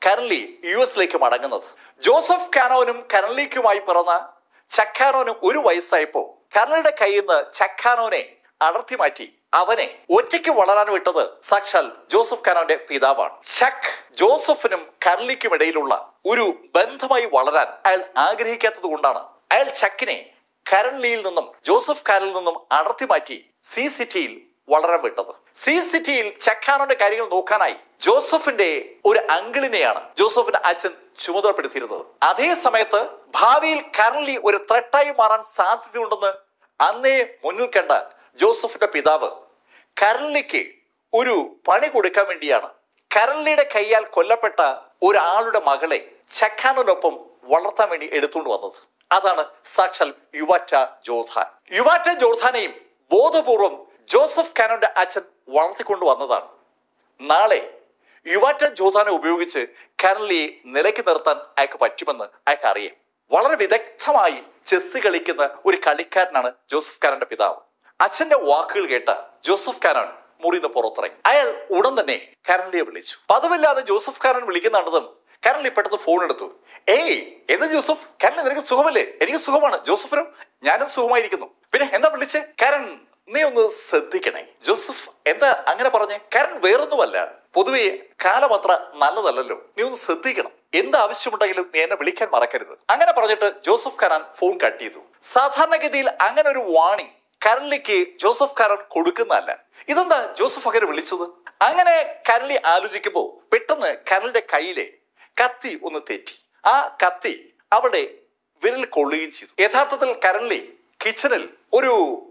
കരൺലി യു എസിലേക്ക് മടങ്ങുന്നത് ജോസഫ് കാനോനും കരൺലിക്കുമായി പിറന്ന ചക്കാനോനും ഒരു വയസ്സായപ്പോ കരളിയുടെ കയ്യിൽ നിന്ന് ചക്കാനോനെ അടർത്തി മാറ്റി അവനെ ഒറ്റയ്ക്ക് വളരാൻ വിട്ടത് സാക്ഷാൽ ജോസഫ് കാനോന്റെ പിതാവാണ് ചക്ക് ജോസഫിനും കരളിക്കും ഇടയിലുള്ള ഒരു ബന്ധമായി വളരാൻ അയാൾ ആഗ്രഹിക്കാത്തത് കൊണ്ടാണ് അയാൾ ചക്കിനെ കരൺലിയിൽ നിന്നും ജോസഫ് കാനിൽ നിന്നും അടർത്തി മാറ്റി സി സിറ്റിയിൽ വളരാൻ വിട്ടത് സി സിറ്റിയിൽ ചക്കാനോന്റെ കാര്യങ്ങൾ നോക്കാനായി ജോസഫിന്റെ ഒരു അങ്കിളിനെയാണ് ജോസഫിന്റെ അച്ഛൻ ചുമതലപ്പെടുത്തിയിരുന്നത് അതേ സമയത്ത് ഭാവിയിൽ കരൺലി ഒരു ത്രട്ടായി മാറാൻ സാധ്യതയുണ്ടെന്ന് അന്നേ മുന്നിൽ കണ്ട ജോസഫിന്റെ പിതാവ് കരൺലിക്ക് ഒരു പണി കൊടുക്കാൻ വേണ്ടിയാണ് കരൺലിയുടെ കൈയാൽ കൊല്ലപ്പെട്ട ഒരാളുടെ മകളെ ചക്കാനോടൊപ്പം വളർത്താൻ വേണ്ടി എടുത്തുകൊണ്ട് വന്നത് അതാണ് സാക്ഷാൽ യുവാറ്റ ജോർദാൻ യുവാറ്റ ജോർദാനെയും ബോധപൂർവം ജോസഫ് കാനോന്റെ അച്ഛൻ വളർത്തിക്കൊണ്ട് വന്നതാണ് നാളെ യുവാറ്റ ജോധാനെ ഉപയോഗിച്ച് കരളിയെ നിലയ്ക്ക് നിർത്താൻ അയാൾക്ക് പറ്റുമെന്ന് അയാൾക്ക് അറിയാം വളരെ വിദഗ്ധമായി ചെസ് കളിക്കുന്ന ഒരു കളിക്കാരനാണ് ജോസഫ് കാനന്റെ പിതാവ് അച്ഛന്റെ വാക്കുകൾ കേട്ട ജോസഫ് കാനൻ മുറിന്ന് പുറത്തിറങ്ങി അയാൾ ഉടൻ തന്നെ കരളിയെ വിളിച്ചു പതിവില്ലാതെ ജോസഫ് കാനൻ വിളിക്കുന്നുണ്ടതും കരളി പെട്ടെന്ന് ഫോൺ എടുത്തു ഏയ് എന്താ ജോസഫ് കരളി നിനക്ക് സുഖമല്ലേ എനിക്ക് സുഖമാണ് ജോസഫിനും ഞാനും സുഖമായിരിക്കുന്നു പിന്നെ എന്താ വിളിച്ചേ കരൺ നീ ഒന്ന് ശ്രദ്ധിക്കണേ ജോസഫ് എന്താ അങ്ങനെ പറഞ്ഞേ കാരണം വേറൊന്നുമല്ല പൊതുവെ കാലം അത്ര നല്ലതല്ലല്ലോ നീ ഒന്ന് ശ്രദ്ധിക്കണം എന്ത് ആവശ്യമുണ്ടെങ്കിലും നീ എന്നെ വിളിക്കാൻ മറക്കരുത് അങ്ങനെ പറഞ്ഞിട്ട് ജോസഫ് ഖാനാൻ ഫോൺ കട്ട് ചെയ്തു സാധാരണഗതിയിൽ അങ്ങനെ ഒരു വാണിംഗ് കരളിക്ക് ജോസഫ് ഖാനാൻ കൊടുക്കുന്നതല്ല ഇതെന്താ ജോസഫ് അങ്ങനെ വിളിച്ചത് അങ്ങനെ കരളി ആലോചിക്കുമ്പോ പെട്ടെന്ന് കരളിന്റെ കയ്യിലെ കത്തി ഒന്ന് തെറ്റി ആ കത്തി അവിടെ വിരൽ കൊള്ളുകയും ചെയ്തു യഥാർത്ഥത്തിൽ കരളി കിച്ചണിൽ ഒരു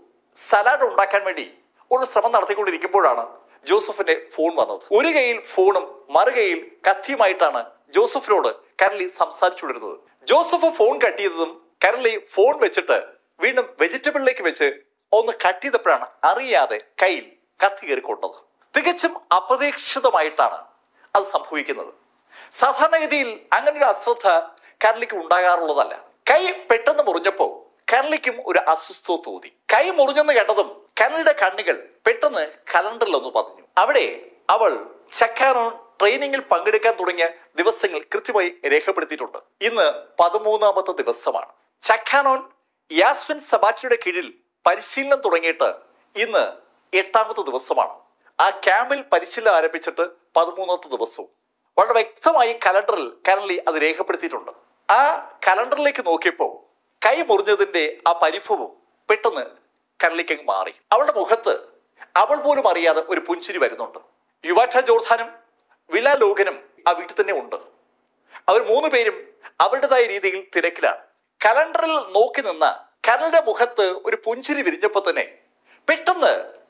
സലാഡ് ഉണ്ടാക്കാൻ വേണ്ടി ഒരു ശ്രമം നടത്തിക്കൊണ്ടിരിക്കുമ്പോഴാണ് ജോസഫിന്റെ ഫോൺ വന്നത് ഒരു കൈയിൽ ഫോണും മറുകൈയിൽ കത്തിയുമായിട്ടാണ് ജോസഫിനോട് കരളി സംസാരിച്ചുകൊണ്ടിരുന്നത് ജോസഫ് ഫോൺ കട്ട് ചെയ്തതും കരളി ഫോൺ വെച്ചിട്ട് വീണ്ടും വെജിറ്റബിളിലേക്ക് വെച്ച് ഒന്ന് കട്ട് ചെയ്തപ്പോഴാണ് അറിയാതെ കയ്യിൽ കത്തി കയറി കൊണ്ടത് തികച്ചും അപ്രതീക്ഷിതമായിട്ടാണ് അത് സംഭവിക്കുന്നത് സാധാരണഗതിയിൽ അങ്ങനെ ഒരു അശ്രദ്ധ കരളിക്ക് ഉണ്ടാകാറുള്ളതല്ല കൈ പെട്ടെന്ന് മുറിഞ്ഞപ്പോ കരളിക്കും ഒരു അസ്വസ്ഥത തോന്നി കൈ മുറിഞ്ഞെന്ന് കേട്ടതും കരളിയുടെ കണ്ണുകൾ പെട്ടെന്ന് കലണ്ടറിൽ ഒന്ന് പതിഞ്ഞു അവിടെ അവൾ ചക്കാനോൺ ട്രെയിനിങ്ങിൽ പങ്കെടുക്കാൻ തുടങ്ങിയ ദിവസങ്ങൾ കൃത്യമായി രേഖപ്പെടുത്തിയിട്ടുണ്ട് ഇന്ന് പതിമൂന്നാമത്തെ ദിവസമാണ് ചക്കാനോൻ യാസ്മിൻ സബാറ്റിയുടെ കീഴിൽ പരിശീലനം തുടങ്ങിയിട്ട് ഇന്ന് എട്ടാമത്തെ ദിവസമാണ് ആ ക്യാമ്പിൽ പരിശീലനം ആരംഭിച്ചിട്ട് പതിമൂന്നാമത്തെ ദിവസവും വളരെ വ്യക്തമായി കലണ്ടറിൽ കരളി അത് രേഖപ്പെടുത്തിയിട്ടുണ്ട് ആ കലണ്ടറിലേക്ക് നോക്കിയപ്പോൾ കൈ മുറിഞ്ഞതിന്റെ ആ പരിഭവം പെട്ടെന്ന് കരളിക്ക് അങ്ങ് മാറി അവളുടെ മുഖത്ത് അവൾ പോലും അറിയാതെ ഒരു പുഞ്ചിരി വരുന്നുണ്ട് യുവാറ്റ ജോർദാനും വില ലോകനും ആ വീട്ടിൽ തന്നെ ഉണ്ട് അവർ മൂന്ന് പേരും അവരുടേതായ രീതിയിൽ തിരക്കിലാണ് കലണ്ടറിൽ നോക്കി നിന്ന കരളുടെ മുഖത്ത് ഒരു പുഞ്ചിരി വിരിഞ്ഞപ്പോ തന്നെ പെട്ടെന്ന്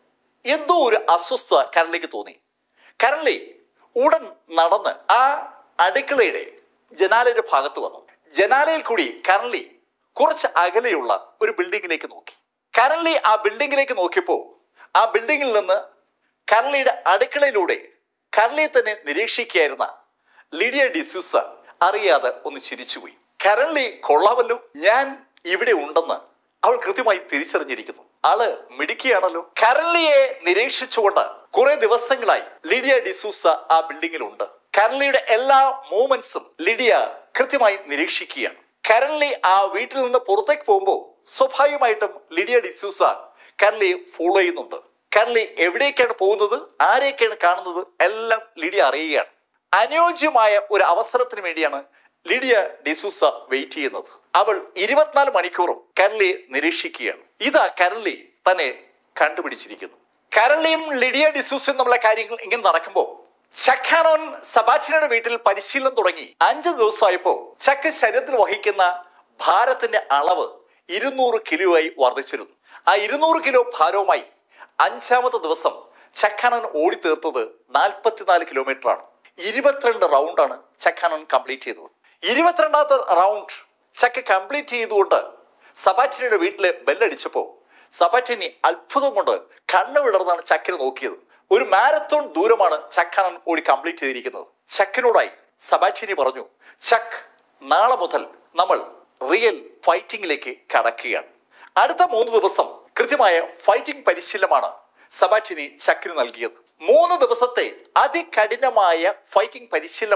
എന്തോ ഒരു അസ്വസ്ഥത കരളിലേക്ക് തോന്നി കരളി ഉടൻ നടന്ന് ആ അടുക്കളയുടെ ജനാലയുടെ ഭാഗത്ത് വന്നു ജനാലയിൽ കൂടി കരളി കുറച്ച് അകലെയുള്ള ഒരു ബിൽഡിങ്ങിലേക്ക് നോക്കി കരളി ആ ബിൽഡിങ്ങിലേക്ക് നോക്കിയപ്പോ ആ ബിൽഡിങ്ങിൽ നിന്ന് കരളിയുടെ അടുക്കളയിലൂടെ കരളിയെ തന്നെ നിരീക്ഷിക്കുകയായിരുന്ന ലിഡിയ ഡിസൂസ അറിയാതെ ഒന്ന് ചിരിച്ചുപോയി കരളി കൊള്ളാമല്ലോ ഞാൻ ഇവിടെ ഉണ്ടെന്ന് അവൾ കൃത്യമായി തിരിച്ചറിഞ്ഞിരിക്കുന്നു ആള് മിടുക്കിയാണല്ലോ കരളിയെ നിരീക്ഷിച്ചുകൊണ്ട് കുറെ ദിവസങ്ങളായി ലിഡിയ ഡിസൂസ ആ ബിൽഡിങ്ങിലുണ്ട് കരളിയുടെ എല്ലാ മൂവ്മെന്റ്സും ലിഡിയ കൃത്യമായി നിരീക്ഷിക്കുകയാണ് കരളി ആ വീട്ടിൽ നിന്ന് പുറത്തേക്ക് പോകുമ്പോൾ സ്വാഭാവികമായിട്ടും ലിഡിയ ഡിസൂസ കരളിയെ ഫോളോ ചെയ്യുന്നുണ്ട് കരളി എവിടേക്കാണ് പോകുന്നത് ആരെയൊക്കെയാണ് കാണുന്നത് എല്ലാം ലിഡിയ അറിയുകയാണ് അനുയോജ്യമായ ഒരു അവസരത്തിന് വേണ്ടിയാണ് ലിഡിയ ഡിസൂസ വെയിറ്റ് ചെയ്യുന്നത് അവൾ ഇരുപത്തിനാല് മണിക്കൂറും കരളിയെ നിരീക്ഷിക്കുകയാണ് ഇതാ കരളി തന്നെ കണ്ടുപിടിച്ചിരിക്കുന്നു കരളിയും ലിഡിയ ഡിസൂസും തമ്മിലുള്ള കാര്യങ്ങൾ ഇങ്ങനെ നടക്കുമ്പോൾ ചക്കാനോൻ സബാറ്റിനയുടെ വീട്ടിൽ പരിശീലനം തുടങ്ങി അഞ്ച് ദിവസമായപ്പോ ചക്ക് ശരീരത്തിൽ വഹിക്കുന്ന ഭാരത്തിന്റെ അളവ് ഇരുന്നൂറ് കിലോയായി വർദ്ധിച്ചിരുന്നു ആ ഇരുന്നൂറ് കിലോ ഭാരവുമായി അഞ്ചാമത്തെ ദിവസം ചക്കാനൻ ഓടി തീർത്തത് നാൽപ്പത്തിനാല് കിലോമീറ്റർ ആണ് ഇരുപത്തിരണ്ട് റൗണ്ടാണ് ചക്കാനൻ കംപ്ലീറ്റ് ചെയ്തത് ഇരുപത്തിരണ്ടാമത്തെ റൗണ്ട് ചക്ക കംപ്ലീറ്റ് ചെയ്തുകൊണ്ട് സബാറ്റിനിയുടെ വീട്ടിലെ ബെല്ലടിച്ചപ്പോ സബാറ്റിനി അത്ഭുതം കൊണ്ട് കണ്ണു വിടർന്നാണ് ചക്കിനെ നോക്കിയത് ഒരു മാരത്തോൺ ദൂരമാണ് ചക്കാനൻ ഓടി കംപ്ലീറ്റ് ചെയ്തിരിക്കുന്നത് ചക്കിനോടായി സബാറ്റിനി പറഞ്ഞു ചക്ക് നാളെ മുതൽ നമ്മൾ റിയൽ ഫൈറ്റിംഗിലേക്ക് കടക്കുകയാണ് അടുത്ത മൂന്ന് ദിവസം കൃത്യമായ ഫൈറ്റിംഗ് പരിശീലനമാണ് സബാറ്റിനി ചക്കിന് നൽകിയത് മൂന്ന് ദിവസത്തെ അതികഠിനമായ ഫൈറ്റിംഗ് പരിശീലനമാണ്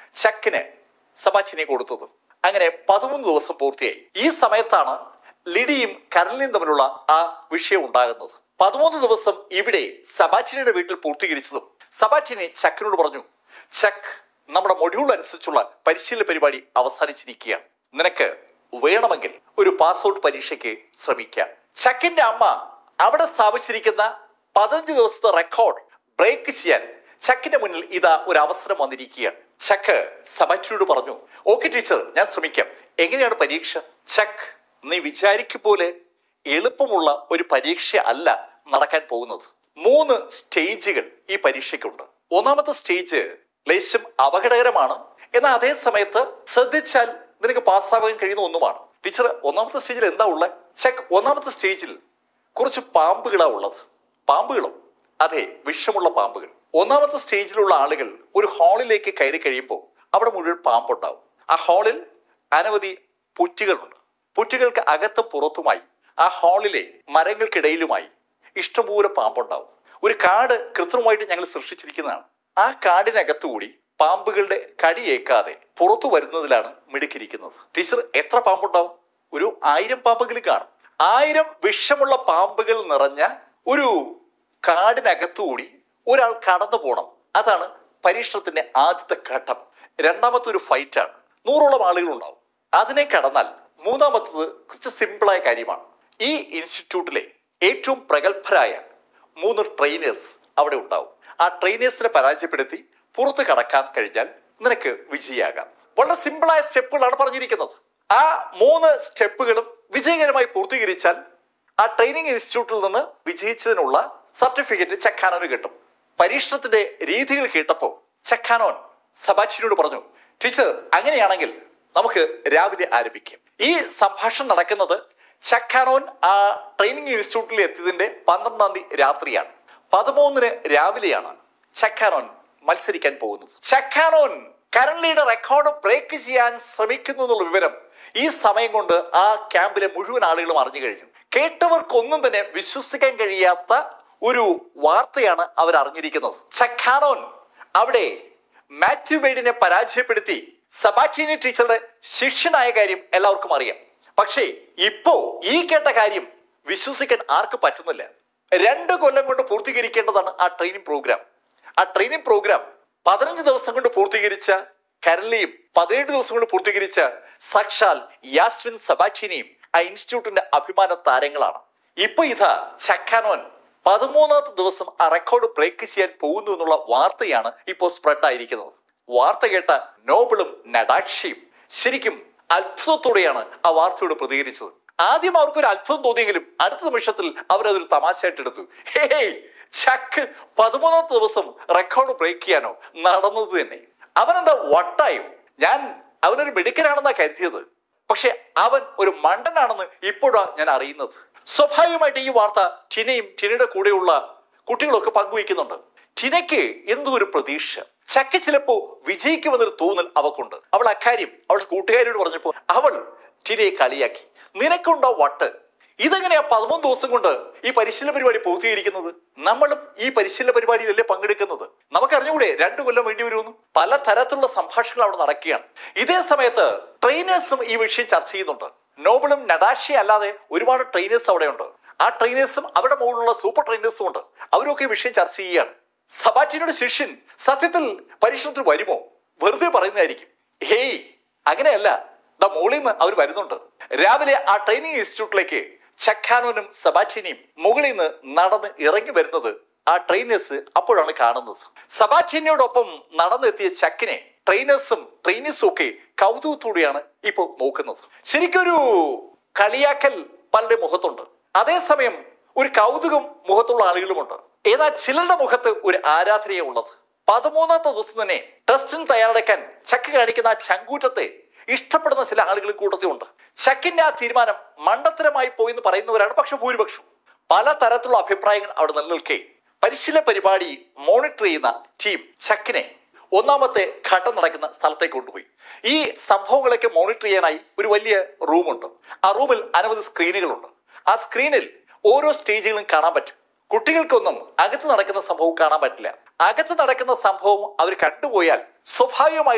ചക്കിന് സബാച്ചിനെ കൊടുത്തത് അങ്ങനെ പതിമൂന്ന് ദിവസം പൂർത്തിയായി ഈ സമയത്താണ് ലിഡിയും കരലിനും തമ്മിലുള്ള ആ വിഷയം ഉണ്ടാകുന്നത് പതിമൂന്ന് ദിവസം ഇവിടെ സബാറ്റിനയുടെ വീട്ടിൽ പൂർത്തീകരിച്ചതും സബാറ്റിനെ ചക്കിനോട് പറഞ്ഞു ചക്ക് നമ്മുടെ മൊഡ്യൂൾ അനുസരിച്ചുള്ള പരിശീലന പരിപാടി അവസാനിച്ചിരിക്കുകയാണ് നിനക്ക് വേണമെങ്കിൽ ഒരു പാസ്ഔട്ട് പരീക്ഷയ്ക്ക് ശ്രമിക്കാം ചക്കിന്റെ അമ്മ അവിടെ സ്ഥാപിച്ചിരിക്കുന്ന പതിനഞ്ച് ദിവസത്തെ റെക്കോർഡ് ബ്രേക്ക് ചെയ്യാൻ ചക്കിന്റെ മുന്നിൽ ഇതാ ഒരു അവസരം വന്നിരിക്കുകയാണ് ചക്ക് സബാറ്റിനോട് പറഞ്ഞു ഓക്കെ ടീച്ചർ ഞാൻ ശ്രമിക്കാം എങ്ങനെയാണ് പരീക്ഷ ചക്ക് നീ വിചാരിക്കും പോലെ എളുപ്പമുള്ള ഒരു പരീക്ഷ അല്ല നടക്കാൻ പോകുന്നത് മൂന്ന് സ്റ്റേജുകൾ ഈ പരീക്ഷയ്ക്കുണ്ട് ഒന്നാമത്തെ സ്റ്റേജ് ലേശം അപകടകരമാണ് എന്നാൽ അതേ സമയത്ത് ശ്രദ്ധിച്ചാൽ നിനക്ക് പാസ്സാവാൻ കഴിയുന്ന ഒന്നുമാണ് ടീച്ചർ ഒന്നാമത്തെ സ്റ്റേജിൽ എന്താ ഉള്ളത് ചെക്ക് ഒന്നാമത്തെ സ്റ്റേജിൽ കുറച്ച് പാമ്പുകളാ ഉള്ളത് പാമ്പുകളും അതെ വിഷമുള്ള പാമ്പുകൾ ഒന്നാമത്തെ സ്റ്റേജിലുള്ള ആളുകൾ ഒരു ഹാളിലേക്ക് കയറി കഴിയുമ്പോൾ അവിടെ മുഴുവൻ പാമ്പുണ്ടാവും ആ ഹാളിൽ അനവധി പുറ്റുകളുണ്ട് പുറ്റുകൾക്ക് അകത്തും പുറത്തുമായി ആ ഹാളിലെ മരങ്ങൾക്കിടയിലുമായി ഇഷ്ടംപോലെ പാമ്പുണ്ടാവും ഒരു കാട് കൃത്രിമമായിട്ട് ഞങ്ങൾ സൃഷ്ടിച്ചിരിക്കുന്നതാണ് ആ കാടിനകത്തുകൂടി പാമ്പുകളുടെ കടിയേക്കാതെ പുറത്തു വരുന്നതിലാണ് മിടുക്കിരിക്കുന്നത് ടീച്ചർ എത്ര പാമ്പുണ്ടാവും ഒരു ആയിരം പാമ്പുകൾ കാണും ആയിരം വിഷമുള്ള പാമ്പുകൾ നിറഞ്ഞ ഒരു കാടിനകത്തുകൂടി ഒരാൾ കടന്നു പോകണം അതാണ് പരീക്ഷണത്തിന്റെ ആദ്യത്തെ ഘട്ടം രണ്ടാമത്തെ ഒരു ഫൈറ്റാണ് നൂറോളം ആളുകൾ ഉണ്ടാവും അതിനെ കടന്നാൽ മൂന്നാമത്തത് കുറച്ച് സിമ്പിളായ കാര്യമാണ് ഈ ഇൻസ്റ്റിറ്റ്യൂട്ടിലെ ഏറ്റവും പ്രഗത്ഭരായ മൂന്ന് ട്രെയിനേഴ്സ് അവിടെ ഉണ്ടാവും ആ ട്രെയിനേഴ്സിനെ പരാജയപ്പെടുത്തി പുറത്ത് കടക്കാൻ കഴിഞ്ഞാൽ നിനക്ക് വിജയാകാം വളരെ സിമ്പിളായ സ്റ്റെപ്പുകളാണ് പറഞ്ഞിരിക്കുന്നത് ആ മൂന്ന് സ്റ്റെപ്പുകളും വിജയകരമായി പൂർത്തീകരിച്ചാൽ ആ ട്രെയിനിങ് ഇൻസ്റ്റിറ്റ്യൂട്ടിൽ നിന്ന് വിജയിച്ചതിനുള്ള സർട്ടിഫിക്കറ്റ് ചക്കാനോന് കിട്ടും പരീക്ഷണത്തിന്റെ രീതികൾ കേട്ടപ്പോൾ ചക്കാനോൻ സബാച്ചിനോട് പറഞ്ഞു ടീച്ചർ അങ്ങനെയാണെങ്കിൽ നമുക്ക് രാവിലെ ആരംഭിക്കാം ഈ സംഭാഷണം നടക്കുന്നത് ചക്കാനോൻ ആ ട്രെയിനിങ് ഇൻസ്റ്റിറ്റ്യൂട്ടിൽ എത്തിയതിന്റെ പന്ത്രണ്ടാം തീയതി രാത്രിയാണ് പതിമൂന്നിന് രാവിലെയാണ് ചക്കാനോൻ മത്സരിക്കാൻ പോകുന്നത് ചക്കാനോൻ കരൺലിയുടെ റെക്കോർഡ് ബ്രേക്ക് ചെയ്യാൻ ശ്രമിക്കുന്നു എന്നുള്ള വിവരം ഈ സമയം കൊണ്ട് ആ ക്യാമ്പിലെ മുഴുവൻ ആളുകളും അറിഞ്ഞു കഴിഞ്ഞു കേട്ടവർക്കൊന്നും തന്നെ വിശ്വസിക്കാൻ കഴിയാത്ത ഒരു വാർത്തയാണ് അവർ അറിഞ്ഞിരിക്കുന്നത് ചക്കാനോൻ അവിടെ മാത്യു വെയ്ഡിനെ പരാജയപ്പെടുത്തി സബാറ്റിനി ടീച്ചറുടെ ശിഷ്യനായ കാര്യം എല്ലാവർക്കും അറിയാം പക്ഷേ ഇപ്പോ ഈ കേട്ട കാര്യം വിശ്വസിക്കാൻ ആർക്കും പറ്റുന്നില്ല രണ്ട് കൊല്ലം കൊണ്ട് പൂർത്തീകരിക്കേണ്ടതാണ് ആ ട്രെയിനിങ് പ്രോഗ്രാം ആ ട്രെയിനിങ് പ്രോഗ്രാം പതിനഞ്ച് ദിവസം കൊണ്ട് പൂർത്തീകരിച്ച കരളിയും പതിനേഴ് ദിവസം കൊണ്ട് പൂർത്തീകരിച്ച സാക്ഷാൽ യാസ്വിൻ സബാച്ചിനിയും ആ ഇൻസ്റ്റിറ്റ്യൂട്ടിന്റെ അഭിമാന താരങ്ങളാണ് ഇപ്പൊ ഇതാ ചക്കാനോൻ പതിമൂന്നാമത്തെ ദിവസം ആ റെക്കോർഡ് ബ്രേക്ക് ചെയ്യാൻ പോകുന്നു എന്നുള്ള വാർത്തയാണ് ഇപ്പോൾ സ്പ്രെഡ് ആയിരിക്കുന്നത് വാർത്ത കേട്ട നോബിളും നടാക്ഷിയും ശരിക്കും അത്ഭുതത്തോടെയാണ് ആ വാർത്തയോട് പ്രതികരിച്ചത് ആദ്യം അവർക്ക് ഒരു അത്ഭുതം തോന്നിയെങ്കിലും അടുത്ത നിമിഷത്തിൽ അവരതൊരു തമാശയായിട്ട് എടുത്തു ഹേയ് ചക്ക് പതിമൂന്നാമത്തെ ദിവസം റെക്കോർഡ് ബ്രേക്ക് ചെയ്യാനോ നടന്നത് തന്നെ അവനെന്താ വട്ടായോ ഞാൻ അവനൊരു മിടുക്കനാണെന്നാ കരുതിയത് പക്ഷെ അവൻ ഒരു മണ്ടനാണെന്ന് ഇപ്പോഴാണ് ഞാൻ അറിയുന്നത് സ്വാഭാവികമായിട്ട് ഈ വാർത്ത ടിനയും ടിനയുടെ കൂടെയുള്ള കുട്ടികളൊക്കെ പങ്കുവയ്ക്കുന്നുണ്ട് ടിനയ്ക്ക് എന്തോ ഒരു പ്രതീക്ഷ ചക്ക ചിലപ്പോ വിജയിക്കുമെന്നൊരു തോന്നൽ അവക്കുണ്ട് അവൾ അക്കാര്യം അവളുടെ കൂട്ടുകാരിയോട് പറഞ്ഞപ്പോൾ അവൾ ടിനയെ കളിയാക്കി നിനക്കുണ്ടോ വട്ട് ഇതെങ്ങനെയാ പതിമൂന്ന് ദിവസം കൊണ്ട് ഈ പരിശീലന പരിപാടി പൂർത്തീകരിക്കുന്നത് നമ്മളും ഈ പരിശീലന പരിപാടിയിലല്ലേ പങ്കെടുക്കുന്നത് നമുക്കറിഞ്ഞുകൂടെ രണ്ടു കൊല്ലം വേണ്ടി വരുമെന്ന് പല തരത്തിലുള്ള സംഭാഷണങ്ങൾ അവിടെ നടക്കുകയാണ് ഇതേ സമയത്ത് ട്രെയിനേഴ്സും ഈ വിഷയം ചർച്ച ചെയ്യുന്നുണ്ട് നോബിളും നഡാഷി അല്ലാതെ ഒരുപാട് ട്രെയിനേഴ്സ് അവിടെയുണ്ട് ആ ട്രെയിനേഴ്സും അവരുടെ മുകളിലുള്ള സൂപ്പർ ട്രെയിനേഴ്സും ഉണ്ട് അവരൊക്കെ ഈ വിഷയം ചർച്ച ചെയ്യുകയാണ് സബാറ്റിയുടെ ശിഷ്യൻ സത്യത്തിൽ പരീക്ഷണത്തിൽ വരുമോ വെറുതെ പറയുന്നതായിരിക്കും ഹേയ് അങ്ങനെയല്ല ദാ മോളിൽ നിന്ന് അവർ വരുന്നുണ്ട് രാവിലെ ആ ട്രെയിനിങ് ഇൻസ്റ്റിറ്റ്യൂട്ടിലേക്ക് ചക്കാനോനും സബാറ്റിനിയും മുകളിൽ നിന്ന് നടന്ന് ഇറങ്ങി വരുന്നത് ആ ട്രെയിനേഴ്സ് അപ്പോഴാണ് കാണുന്നത് സബാറ്റിനിയോടൊപ്പം നടന്നെത്തിയ ചക്കിനെ ട്രെയിനേഴ്സും ട്രെയിനേഴ്സും ഒക്കെ കൗതുകത്തോടെയാണ് ഇപ്പോൾ നോക്കുന്നത് ശരിക്കൊരു കളിയാക്കൽ പലരുടെ മുഖത്തുണ്ട് അതേസമയം ഒരു കൗതുകം മുഖത്തുള്ള ആളുകളുമുണ്ട് എന്നാൽ ചിലരുടെ മുഖത്ത് ഒരു ആരാധനയെ ഉള്ളത് പതിമൂന്നാമത്തെ ദിവസം തന്നെ ടെസ്റ്റിന് തയ്യാറെടുക്കാൻ ചക്ക് കാണിക്കുന്ന ആ ചങ്കൂറ്റത്തെ ഇഷ്ടപ്പെടുന്ന ചില ആളുകൾ കൂട്ടത്തിലുണ്ട് ചക്കിന്റെ ആ തീരുമാനം മണ്ടത്തരമായി പോയി എന്ന് പറയുന്നവരാണ് പക്ഷെ ഭൂരിപക്ഷം പല തരത്തിലുള്ള അഭിപ്രായങ്ങൾ അവിടെ നിലനിൽക്കെ പരിശീലന പരിപാടി മോണിറ്റർ ചെയ്യുന്ന ടീം ചക്കിനെ ഒന്നാമത്തെ ഘട്ടം നടക്കുന്ന സ്ഥലത്തേക്ക് കൊണ്ടുപോയി ഈ സംഭവങ്ങളൊക്കെ മോണിറ്റർ ചെയ്യാനായി ഒരു വലിയ റൂമുണ്ട് ആ റൂമിൽ അനവധി സ്ക്രീനുകളുണ്ട് ആ സ്ക്രീനിൽ ഓരോ സ്റ്റേജുകളും കാണാൻ പറ്റും കുട്ടികൾക്കൊന്നും അകത്ത് നടക്കുന്ന സംഭവം കാണാൻ പറ്റില്ല അകത്ത് നടക്കുന്ന സംഭവം അവർ കണ്ടുപോയാൽ സ്വാഭാവികമായിട്ടും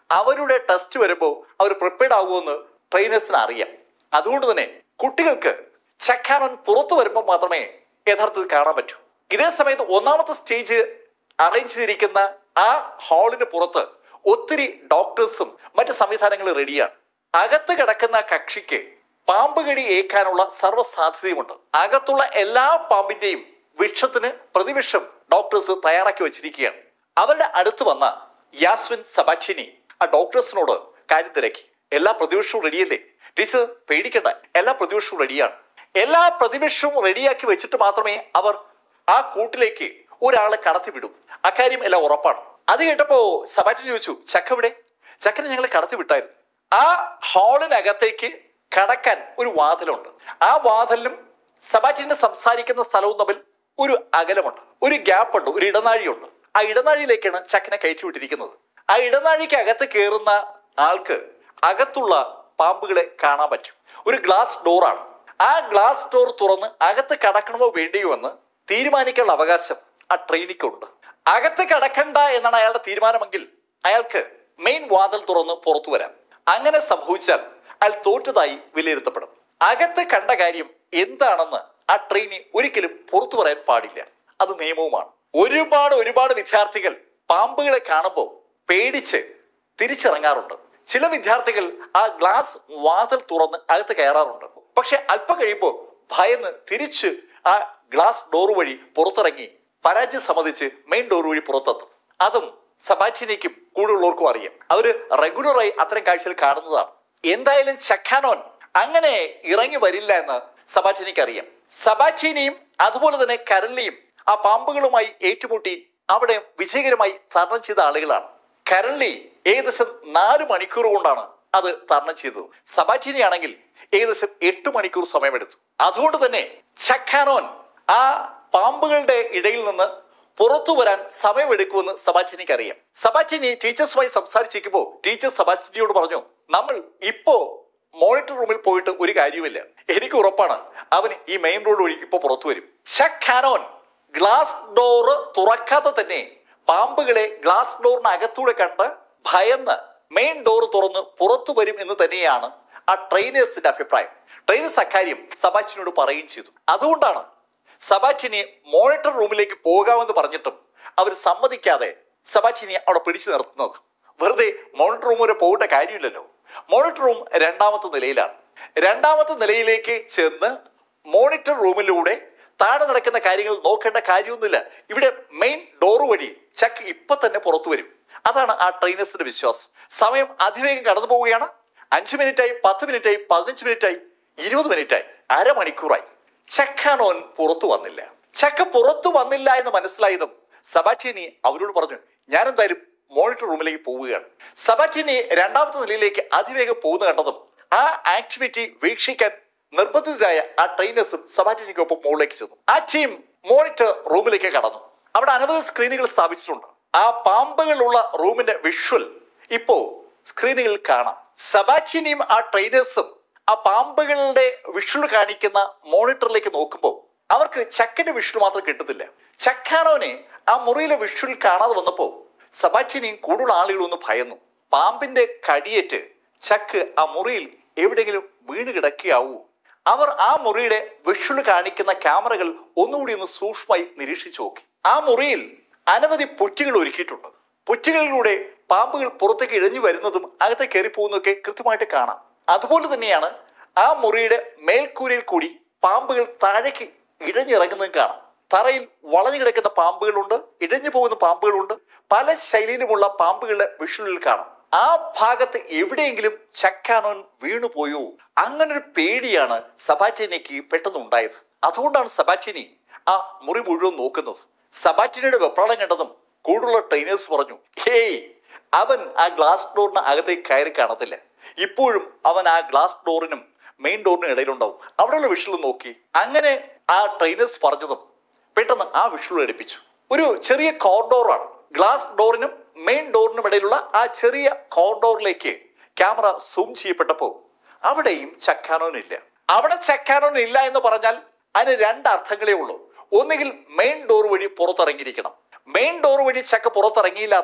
അവരുടെ ടെസ്റ്റ് വരുമ്പോൾ അവർ പ്രിപ്പയർഡ് ആകുമെന്ന് ട്രെയിനേഴ്സിന് അറിയാം അതുകൊണ്ട് തന്നെ കുട്ടികൾക്ക് ചക്കാനോൻ പുറത്തു വരുമ്പോൾ മാത്രമേ യഥാർത്ഥത്തിൽ കാണാൻ പറ്റൂ ഇതേ സമയത്ത് ഒന്നാമത്തെ സ്റ്റേജ് അറേഞ്ച് ചെയ്തിരിക്കുന്ന ആ ഹാളിന് പുറത്ത് ഒത്തിരി ഡോക്ടേഴ്സും മറ്റ് സംവിധാനങ്ങളും റെഡിയാണ് അകത്ത് കിടക്കുന്ന കക്ഷിക്ക് പാമ്പ് കടി ഏൽക്കാനുള്ള സർവ്വ സാധ്യതയുമുണ്ട് അകത്തുള്ള എല്ലാ പാമ്പിന്റെയും വിഷത്തിന് പ്രതിവിഷം ഡോക്ടേഴ്സ് തയ്യാറാക്കി വെച്ചിരിക്കുകയാണ് അവരുടെ അടുത്ത് വന്ന യാസ്വിൻ സബാറ്റിനി ആ ഡോക്ടേഴ്സിനോട് കാര്യം തിരക്കി എല്ലാ പ്രതിവിഷവും റെഡിയല്ലേ ടീച്ചർ പേടിക്കണ്ട എല്ലാ പ്രതിവിഷവും റെഡിയാണ് എല്ലാ പ്രതിവിഷവും റെഡിയാക്കി വെച്ചിട്ട് മാത്രമേ അവർ ആ കൂട്ടിലേക്ക് ഒരാളെ കടത്തിവിടും അക്കാര്യം എല്ലാം ഉറപ്പാണ് അത് കേട്ടപ്പോ സബാറ്റിനി ചോദിച്ചു ചക്ക ഇവിടെ ചക്കനെ ഞങ്ങൾ കടത്തി വിട്ടായിരുന്നു ആ ഹാളിനകത്തേക്ക് കടക്കാൻ ഒരു വാതിലുണ്ട് ആ വാതിലിനും സബാറ്റിന്റെ സംസാരിക്കുന്ന സ്ഥലവും തമ്മിൽ ഒരു അകലമുണ്ട് ഒരു ഗ്യാപ്പ് ഉണ്ട് ഒരു ഇടനാഴിയുണ്ട് ആ ഇടനാഴിയിലേക്കാണ് ചക്കനെ കയറ്റി വിട്ടിരിക്കുന്നത് ആ ഇടനാഴിക്ക് അകത്ത് കയറുന്ന ആൾക്ക് അകത്തുള്ള പാമ്പുകളെ കാണാൻ പറ്റും ഒരു ഗ്ലാസ് ഡോറാണ് ആ ഗ്ലാസ് ഡോർ തുറന്ന് അകത്ത് കടക്കണമോ വേണ്ടിയോ എന്ന് തീരുമാനിക്കാനുള്ള അവകാശം ആ ട്രെയിനിക്കുണ്ട് അകത്ത് കടക്കണ്ട എന്നാണ് അയാളുടെ തീരുമാനമെങ്കിൽ അയാൾക്ക് മെയിൻ വാതിൽ തുറന്ന് പുറത്തു വരാം അങ്ങനെ സംഭവിച്ചാൽ അയാൾ തോറ്റതായി വിലയിരുത്തപ്പെടും അകത്ത് കണ്ട കാര്യം എന്താണെന്ന് ആ ട്രെയിനി ഒരിക്കലും പുറത്തു പറയാൻ പാടില്ല അത് നിയമവുമാണ് ഒരുപാട് ഒരുപാട് വിദ്യാർത്ഥികൾ പാമ്പുകളെ കാണുമ്പോൾ പേടിച്ച് തിരിച്ചിറങ്ങാറുണ്ട് ചില വിദ്യാർത്ഥികൾ ആ ഗ്ലാസ് വാതിൽ തുറന്ന് അകത്ത് കയറാറുണ്ട് പക്ഷെ അല്പം കഴിയുമ്പോൾ ഭയന്ന് തിരിച്ച് ആ ഗ്ലാസ് ഡോർ വഴി പുറത്തിറങ്ങി പരാജയം സമ്മതിച്ച് മെയിൻ ഡോർ വഴി പുറത്തെത്തും അതും സബാറ്റിനിക്കും കൂടുതലുള്ളവർക്കും അറിയാം അവര് റെഗുലറായി അത്തരം കാഴ്ചകൾ കാണുന്നതാണ് എന്തായാലും ചക്കാനോൻ അങ്ങനെ ഇറങ്ങി വരില്ല എന്ന് സബാറ്റിനിക്ക് അറിയാം സബാറ്റിനിയും അതുപോലെ തന്നെ കരളിയും ആ പാമ്പുകളുമായി ഏറ്റുമുട്ടി അവിടെ വിജയകരമായി തരണം ചെയ്ത ആളുകളാണ് കരളി ഏകദേശം നാല് മണിക്കൂർ കൊണ്ടാണ് അത് തരണം ചെയ്തത് സബാറ്റിനി ആണെങ്കിൽ ഏകദേശം എട്ട് മണിക്കൂർ സമയമെടുത്തു അതുകൊണ്ട് തന്നെ ചക്കാനോൻ ആ പാമ്പുകളുടെ ഇടയിൽ നിന്ന് പുറത്തു വരാൻ സമയമെടുക്കുമെന്ന് സബാറ്റിനിക്ക് അറിയാം സബാറ്റിനി ടീച്ചേഴ്സുമായി സംസാരിച്ചിരിക്കുമ്പോൾ ടീച്ചർ സബാറ്റിനിയോട് പറഞ്ഞു നമ്മൾ ഇപ്പോ മോണിറ്റർ റൂമിൽ പോയിട്ട് ഒരു കാര്യമില്ല എനിക്ക് ഉറപ്പാണ് അവന് ഈ മെയിൻ റോഡ് വഴി ഇപ്പൊ പുറത്തു വരും ഷക്കാനോൻ ഗ്ലാസ് ഡോറ് തുറക്കാതെ തന്നെ പാമ്പുകളെ ഗ്ലാസ് ഡോറിന് അകത്തൂടെ കണ്ട് ഭയന്ന് മെയിൻ ഡോർ തുറന്ന് പുറത്തു വരും എന്ന് തന്നെയാണ് ആ ട്രെയിനേഴ്സിന്റെ അഭിപ്രായം ട്രെയിനേഴ്സ് അക്കാര്യം സബാറ്റിനോട് പറയുകയും ചെയ്തു അതുകൊണ്ടാണ് സബാറ്റിനെ മോണിറ്റർ റൂമിലേക്ക് പോകാമെന്ന് പറഞ്ഞിട്ടും അവർ സമ്മതിക്കാതെ സബാറ്റിനെ അവിടെ പിടിച്ചു നിർത്തുന്നത് വെറുതെ മോണിറ്റർ റൂം വരെ പോകേണ്ട കാര്യമില്ലല്ലോ മോണിറ്റർ റൂം രണ്ടാമത്തെ നിലയിലാണ് രണ്ടാമത്തെ നിലയിലേക്ക് ചെന്ന് മോണിറ്റർ റൂമിലൂടെ താഴെ നടക്കുന്ന കാര്യങ്ങൾ നോക്കേണ്ട കാര്യമൊന്നുമില്ല ഇവിടെ മെയിൻ ഡോർ വഴി ചക്ക് ഇപ്പൊ തന്നെ പുറത്തു വരും അതാണ് ആ ട്രെയിനേഴ്സിന്റെ വിശ്വാസം സമയം അതിവേഗം കടന്നു പോവുകയാണ് അഞ്ച് മിനിറ്റായി പത്ത് മിനിറ്റായി പതിനഞ്ച് മിനിറ്റായി ഇരുപത് മിനിറ്റായി അരമണിക്കൂറായി ചക്കാനോൻ പുറത്തു വന്നില്ല ചക്ക പുറത്തു വന്നില്ല എന്ന് മനസ്സിലായതും സബാറ്റിനി അവരോട് പറഞ്ഞു ഞാൻ എന്തായാലും മോണിറ്റർ റൂമിലേക്ക് പോവുകയാണ് സബാറ്റിനി രണ്ടാമത്തെ നിലയിലേക്ക് അതിവേഗം പോകുന്ന കണ്ടതും ആ ആക്ടിവിറ്റി വീക്ഷിക്കാൻ നിർബന്ധിതരായ ആ ട്രെയിനേഴ്സും സബാറ്റിനിക്കൊപ്പം മുകളിലേക്ക് ചെന്നു ആ ടീം മോണിറ്റർ റൂമിലേക്ക് കടന്നു അവിടെ അനവധി സ്ക്രീനുകൾ സ്ഥാപിച്ചിട്ടുണ്ട് ആ പാമ്പുകളുള്ള റൂമിന്റെ വിഷ്വൽ ഇപ്പോ സ്ക്രീനുകളിൽ കാണാം സബാറ്റിനിയും ആ ട്രെയിനേഴ്സും ആ പാമ്പുകളുടെ വിഷ്വൽ കാണിക്കുന്ന മോണിറ്ററിലേക്ക് നോക്കുമ്പോൾ അവർക്ക് ചക്കന്റെ വിഷ്വൽ മാത്രം കിട്ടുന്നില്ല ചക്കാനോനെ ആ മുറിയിലെ വിഷ്വൽ കാണാതെ വന്നപ്പോ സബാറ്റിനിയും കൂടുതൽ ആളുകളും ഒന്ന് ഭയന്നു പാമ്പിന്റെ കടിയേറ്റ് ചക്ക് ആ മുറിയിൽ എവിടെയെങ്കിലും വീണ് കിടക്കുകയാവൂ അവർ ആ മുറിയുടെ വിഷ്വൽ കാണിക്കുന്ന ക്യാമറകൾ ഒന്നുകൂടി ഒന്ന് സൂക്ഷ്മമായി നിരീക്ഷിച്ചു നോക്കി ആ മുറിയിൽ അനവധി പൊറ്റുകൾ ഒരുക്കിയിട്ടുണ്ട് പൊറ്റുകളിലൂടെ പാമ്പുകൾ പുറത്തേക്ക് ഇഴഞ്ഞു വരുന്നതും അകത്തെ കയറി പോകുന്നതൊക്കെ കൃത്യമായിട്ട് കാണാം അതുപോലെ തന്നെയാണ് ആ മുറിയുടെ മേൽക്കൂരയിൽ കൂടി പാമ്പുകൾ താഴേക്ക് ഇഴഞ്ഞിറങ്ങുന്നതും കാണാം തറയിൽ വളഞ്ഞു കിടക്കുന്ന പാമ്പുകളുണ്ട് ഇഴഞ്ഞു പോകുന്ന പാമ്പുകളുണ്ട് പല ശൈലിയിലുമുള്ള പാമ്പുകളുടെ വിഷ്വലിൽ കാണാം ആ ഭാഗത്ത് എവിടെയെങ്കിലും ചക്കാനോൻ വീണുപോയോ അങ്ങനൊരു പേടിയാണ് സബാറ്റിനിക്ക് പെട്ടെന്ന് ഉണ്ടായത് അതുകൊണ്ടാണ് സബാറ്റിനി ആ മുറി മുഴുവൻ നോക്കുന്നത് സബാറ്റിനിയുടെ വെപ്രാളം കണ്ടതും കൂടുതലുള്ള ട്രെയിനേഴ്സ് പറഞ്ഞു ഹേയ് അവൻ ആ ഗ്ലാസ് ഡോറിന് അകത്തേക്ക് കയറി കാണത്തില്ല ഇപ്പോഴും അവൻ ആ ഗ്ലാസ് ഡോറിനും മെയിൻ ഡോറിനും ഇടയിലുണ്ടാവും അവിടെയുള്ള വിഷ്വൽ നോക്കി അങ്ങനെ ആ ട്രെയിനേഴ്സ് പറഞ്ഞതും പെട്ടെന്ന് ആ വിഷ്വൽ എടുപ്പിച്ചു ഒരു ചെറിയ കോർഡോറാണ് ഗ്ലാസ് ഡോറിനും മെയിൻ ഡോറിനും ഇടയിലുള്ള ആ ചെറിയ കോർഡോറിലേക്ക് ക്യാമറ സൂം ചെയ്യപ്പെട്ടപ്പോൾ അവിടെയും ചക്കാനോൻ ഇല്ല അവിടെ ചക്കാനോൻ ഇല്ല എന്ന് പറഞ്ഞാൽ അതിന് രണ്ട് അർത്ഥങ്ങളേ ഉള്ളൂ ഒന്നുകിൽ മെയിൻ ഡോർ വഴി പുറത്തിറങ്ങിയിരിക്കണം മെയിൻ ഡോർ വഴി ചക്ക പുറത്തിറങ്ങിയില്ല എന്ന്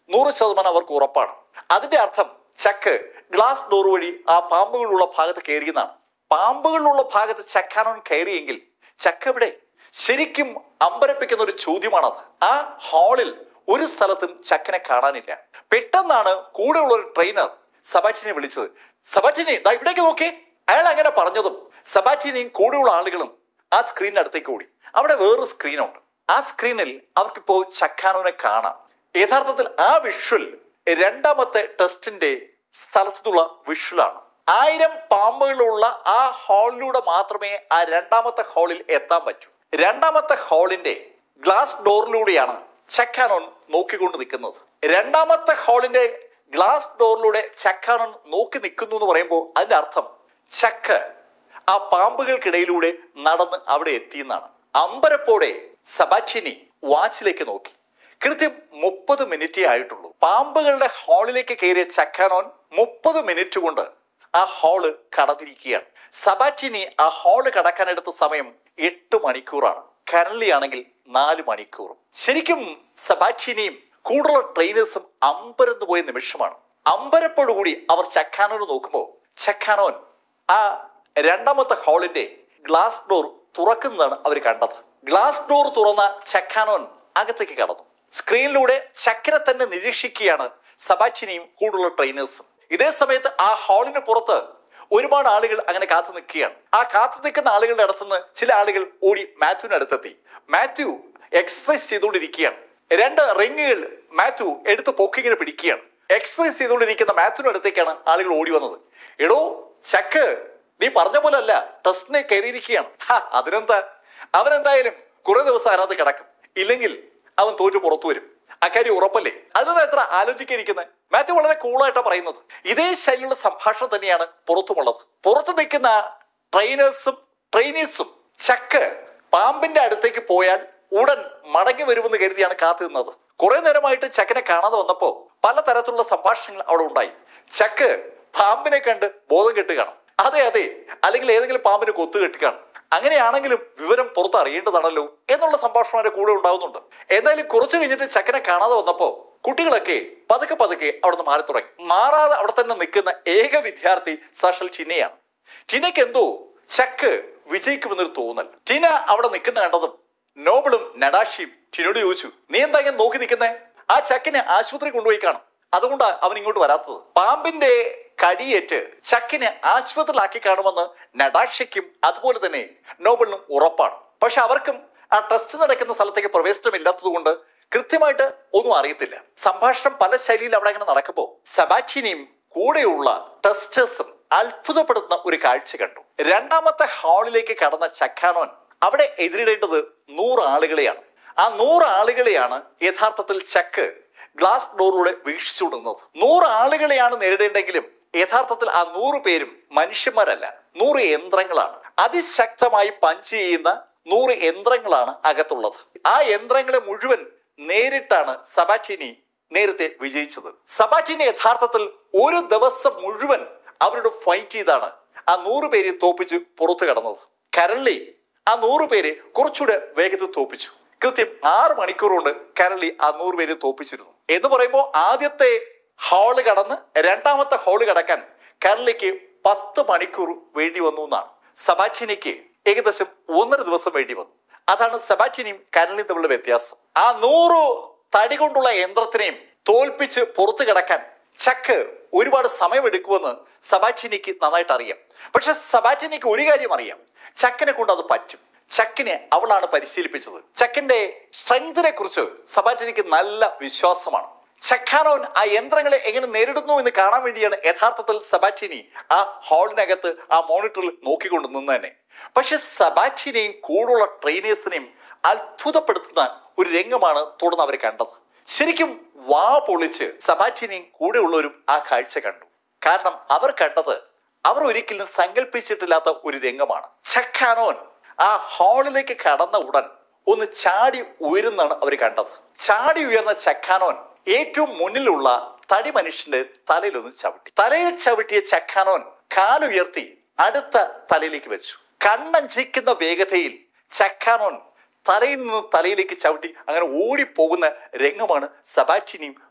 നൂറ് ശതമാനം അവർക്ക് ഉറപ്പാണ് അതിന്റെ അർത്ഥം ചക്ക് ഗ്ലാസ് ഡോർ വഴി ആ പാമ്പുകളുള്ള ഭാഗത്ത് കയറിയെന്നാണ് പാമ്പുകളുള്ള ഭാഗത്ത് ചക്കാനോൻ കയറിയെങ്കിൽ ചക്ക എവിടെ ശരിക്കും അമ്പരപ്പിക്കുന്ന ഒരു ചോദ്യമാണത് ആ ഹാളിൽ ഒരു സ്ഥലത്തും ചക്കനെ കാണാനില്ല പെട്ടെന്നാണ് കൂടെയുള്ള ഒരു ട്രെയിനർ സബാറ്റിനെ വിളിച്ചത് സബാറ്റിനെ ദാ ഇവിടേക്ക് നോക്കേ അയാൾ അങ്ങനെ പറഞ്ഞതും സബാറ്റിനെയും കൂടെയുള്ള ആളുകളും ആ സ്ക്രീനിന്റെ അടുത്തേക്ക് ഓടി അവിടെ വേറൊരു സ്ക്രീനുണ്ട് ആ സ്ക്രീനിൽ അവർക്കിപ്പോ ചക്കാനോനെ കാണാം യഥാർത്ഥത്തിൽ ആ വിഷ്വൽ രണ്ടാമത്തെ ടെസ്റ്റിന്റെ സ്ഥലത്തുള്ള വിഷ്വലാണ് ആയിരം പാമ്പുകളുള്ള ആ ഹാളിലൂടെ മാത്രമേ ആ രണ്ടാമത്തെ ഹാളിൽ എത്താൻ പറ്റൂ രണ്ടാമത്തെ ഹാളിന്റെ ഗ്ലാസ് ഡോറിലൂടെയാണ് ചക്കാനോൻ നോക്കിക്കൊണ്ട് നിൽക്കുന്നത് രണ്ടാമത്തെ ഹാളിന്റെ ഗ്ലാസ് ഡോറിലൂടെ ചക്കാനോൻ നോക്കി നിൽക്കുന്നു എന്ന് പറയുമ്പോൾ അതിന്റെ അർത്ഥം ചക്ക് ആ പാമ്പുകൾക്കിടയിലൂടെ നടന്ന് അവിടെ എത്തിയെന്നാണ് അമ്പരപ്പോടെ സബാച്ചിനി വാച്ചിലേക്ക് നോക്കി കൃത്യം മുപ്പത് മിനിറ്റേ ആയിട്ടുള്ളൂ പാമ്പുകളുടെ ഹാളിലേക്ക് കയറിയ ചക്കാനോൻ മുപ്പത് മിനിറ്റ് കൊണ്ട് ആ ഹാള് കടന്നിരിക്കുകയാണ് സബാറ്റിനി ആ ഹാള് കടക്കാനെടുത്ത സമയം എട്ട് മണിക്കൂറാണ് കരളി ആണെങ്കിൽ നാല് മണിക്കൂറും ശരിക്കും സബാറ്റിനിയും കൂടുതലുള്ള ട്രെയിനേഴ്സും അമ്പരന്ന് പോയ നിമിഷമാണ് അമ്പരപ്പോടുകൂടി അവർ ചക്കാനോന് നോക്കുമ്പോൾ ചക്കാനോൻ ആ രണ്ടാമത്തെ ഹാളിന്റെ ഗ്ലാസ് ഡോർ തുറക്കുന്നതാണ് അവർ കണ്ടത് ഗ്ലാസ് ഡോർ തുറന്ന ചക്കാനോൻ അകത്തേക്ക് കടന്നു സ്ക്രീനിലൂടെ ചക്കരെ തന്നെ നിരീക്ഷിക്കുകയാണ് സബാച്ചിനെയും കൂടുതലുള്ള ട്രെയിനേഴ്സും ഇതേ സമയത്ത് ആ ഹാളിന് പുറത്ത് ഒരുപാട് ആളുകൾ അങ്ങനെ കാത്തു നിൽക്കുകയാണ് ആ കാത്തു നിൽക്കുന്ന ആളുകളുടെ അടുത്തുനിന്ന് ചില ആളുകൾ ഓടി മാത്യുവിന് അടുത്തെത്തി മാത്യു എക്സസൈസ് ചെയ്തുകൊണ്ടിരിക്കുകയാണ് രണ്ട് റിങ്ങുകൾ മാത്യു എടുത്ത് പൊക്കിങ്ങനെ പിടിക്കുകയാണ് എക്സസൈസ് ചെയ്തുകൊണ്ടിരിക്കുന്ന മാത്യുവിന്റെ അടുത്തേക്കാണ് ആളുകൾ ഓടി വന്നത് എടോ ചക്ക് നീ പറഞ്ഞ പോലെ അല്ല ടെസ്റ്റിനെ കയറിയിരിക്കുകയാണ് ഹാ അതിനെന്താ അവനെന്തായാലും കുറെ ദിവസം അതിനകത്ത് കിടക്കും ഇല്ലെങ്കിൽ അവൻ തോറ്റു പുറത്തു വരും അക്കാര്യം ഉറപ്പല്ലേ അതിനെന്താ എത്ര ആലോചിക്കാതിരിക്കുന്നത് മാത്യു വളരെ കൂളായിട്ടാണ് പറയുന്നത് ഇതേ ശൈലിയുള്ള സംഭാഷണം തന്നെയാണ് പുറത്തുമുള്ളത് പുറത്ത് നിൽക്കുന്ന ട്രെയിനേഴ്സും ട്രെയിനീസും ചക്ക് പാമ്പിന്റെ അടുത്തേക്ക് പോയാൽ ഉടൻ മടങ്ങി വരുമെന്ന് കരുതിയാണ് കാത്തു നിന്നത് കുറെ നേരമായിട്ട് ചക്കിനെ കാണാതെ വന്നപ്പോ പലതരത്തിലുള്ള സംഭാഷണങ്ങൾ അവിടെ ഉണ്ടായി ചക്ക് പാമ്പിനെ കണ്ട് ബോധം കെട്ടുകയാണ് അതെ അതെ അല്ലെങ്കിൽ ഏതെങ്കിലും പാമ്പിന് കൊത്തു കെട്ടുകയാണ് അങ്ങനെയാണെങ്കിലും വിവരം പുറത്ത് അറിയേണ്ടതാണല്ലോ എന്നുള്ള സംഭാഷണം അവരുടെ കൂടെ ഉണ്ടാവുന്നുണ്ട് എന്തായാലും കുറച്ചു കഴിഞ്ഞിട്ട് ചക്കനെ കാണാതെ വന്നപ്പോ കുട്ടികളൊക്കെ പതുക്കെ പതുക്കെ അവിടെ നിന്ന് മാറി തുടങ്ങി മാറാതെ അവിടെ തന്നെ നിൽക്കുന്ന ഏക വിദ്യാർത്ഥി സഷൽ ചിന്നയാണ് ടിനയ്ക്ക് എന്തോ ചക്ക് വിജയിക്കുമെന്നൊരു തോന്നൽ ടിന അവിടെ നിൽക്കുന്ന കണ്ടതും നോബിളും നഡാഷിയും ടിനോട് ചോദിച്ചു നീ എന്താ ഇങ്ങനെ നോക്കി നിൽക്കുന്നേ ആ ചക്കിനെ ആശുപത്രി കൊണ്ടുപോയി കാണും അതുകൊണ്ടാണ് അവൻ ഇങ്ങോട്ട് വരാത്തത് പാമ്പിന്റെ കടിയേറ്റ് ചക്കിനെ ആശുപത്രിയിലാക്കി കാണുമെന്ന് നഡാഷയ്ക്കും അതുപോലെ തന്നെ നോബിളിനും ഉറപ്പാണ് പക്ഷെ അവർക്കും ആ ടെസ്റ്റ് നടക്കുന്ന സ്ഥലത്തേക്ക് പ്രവേശനമില്ലാത്തത് കൊണ്ട് കൃത്യമായിട്ട് ഒന്നും അറിയത്തില്ല സംഭാഷണം പല ശൈലിയിൽ അവിടെ അങ്ങനെ നടക്കുമ്പോൾ സബാറ്റിനെയും കൂടെയുള്ള ടെസ്റ്റേഴ്സും അത്ഭുതപ്പെടുത്തുന്ന ഒരു കാഴ്ച കണ്ടു രണ്ടാമത്തെ ഹാളിലേക്ക് കടന്ന ചക്കാനോൻ അവിടെ എതിരിടേണ്ടത് നൂറ് ആളുകളെയാണ് ആ നൂറ് ആളുകളെയാണ് യഥാർത്ഥത്തിൽ ചക്ക് ഗ്ലാസ് ഡോറിലൂടെ വീക്ഷിച്ചുവിടുന്നത് നൂറ് ആളുകളെയാണ് നേരിടേണ്ടെങ്കിലും യഥാർത്ഥത്തിൽ ആ നൂറ് പേരും മനുഷ്യന്മാരല്ല നൂറ് യന്ത്രങ്ങളാണ് അതിശക്തമായി പഞ്ച് ചെയ്യുന്ന നൂറ് യന്ത്രങ്ങളാണ് അകത്തുള്ളത് ആ യന്ത്രങ്ങളെ മുഴുവൻ നേരിട്ടാണ് സബാറ്റിനി നേരത്തെ വിജയിച്ചത് സബാറ്റിനി യഥാർത്ഥത്തിൽ ഒരു ദിവസം മുഴുവൻ അവരോട് ഫൈറ്റ് ചെയ്താണ് ആ നൂറ് പേരെ തോപ്പിച്ച് പുറത്തു കടന്നത് കരളി ആ നൂറ് പേരെ കുറച്ചുകൂടെ വേഗത്തിൽ തോപ്പിച്ചു കൃത്യം ആറ് മണിക്കൂർ കൊണ്ട് കരളി ആ നൂറ് പേരെ തോപ്പിച്ചിരുന്നു എന്ന് പറയുമ്പോൾ ആദ്യത്തെ ഹാള് കടന്ന് രണ്ടാമത്തെ ഹാള് കടക്കാൻ കരളിക്ക് പത്ത് മണിക്കൂർ വേണ്ടി വന്നു എന്നാണ് സബാറ്റിനിക്ക് ഏകദേശം ഒന്നര ദിവസം വേണ്ടി വന്നു അതാണ് സബാറ്റിനിയും കരളിയും തമ്മിലുള്ള വ്യത്യാസം ആ നൂറ് തടി കൊണ്ടുള്ള യന്ത്രത്തിനെയും തോൽപ്പിച്ച് പുറത്തു കിടക്കാൻ ചക്ക് ഒരുപാട് സമയമെടുക്കുമെന്ന് സബാറ്റിനിക്ക് നന്നായിട്ട് അറിയാം പക്ഷെ സബാറ്റിനിക്ക് ഒരു കാര്യം അറിയാം ചക്കിനെ കൊണ്ട് അത് പറ്റും ചക്കിനെ അവളാണ് പരിശീലിപ്പിച്ചത് ചക്കിന്റെ സ്ട്രെങ്തിനെ കുറിച്ച് സബാറ്റിനിക്ക് നല്ല വിശ്വാസമാണ് ചക്കാനോൻ ആ യന്ത്രങ്ങളെ എങ്ങനെ നേരിടുന്നു എന്ന് കാണാൻ വേണ്ടിയാണ് യഥാർത്ഥത്തിൽ സബാറ്റിനി ആ ഹാളിനകത്ത് ആ മോണിറ്ററിൽ നോക്കിക്കൊണ്ട് നിന്ന് തന്നെ പക്ഷെ സബാറ്റിനെയും കൂടുള്ള ട്രെയിനേഴ്സിനെയും അത്ഭുതപ്പെടുത്തുന്ന ഒരു രംഗമാണ് തുടർന്ന് അവർ കണ്ടത് ശരിക്കും വാ പൊളിച്ച് സബാറ്റിനെയും കൂടെയുള്ളവരും ആ കാഴ്ച കണ്ടു കാരണം അവർ കണ്ടത് അവർ ഒരിക്കലും സങ്കല്പിച്ചിട്ടില്ലാത്ത ഒരു രംഗമാണ് ചക്കാനോൻ ആ ഹാളിലേക്ക് കടന്ന ഉടൻ ഒന്ന് ചാടി ഉയരുന്നാണ് അവർ കണ്ടത് ചാടി ഉയർന്ന ചക്കാനോൻ ഏറ്റവും മുന്നിലുള്ള തടി മനുഷ്യന്റെ തലയിൽ ഒന്ന് ചവിട്ടി തലയിൽ ചവിട്ടിയ ചക്കാനോൻ കാലുയർത്തി അടുത്ത തലയിലേക്ക് വെച്ചു കണ്ണഞ്ചിക്കുന്ന വേഗതയിൽ ചക്കാനോൻ തലയിൽ നിന്ന് തലയിലേക്ക് ചവിട്ടി അങ്ങനെ ഓടിപ്പോകുന്ന രംഗമാണ് സബാറ്റിനിയും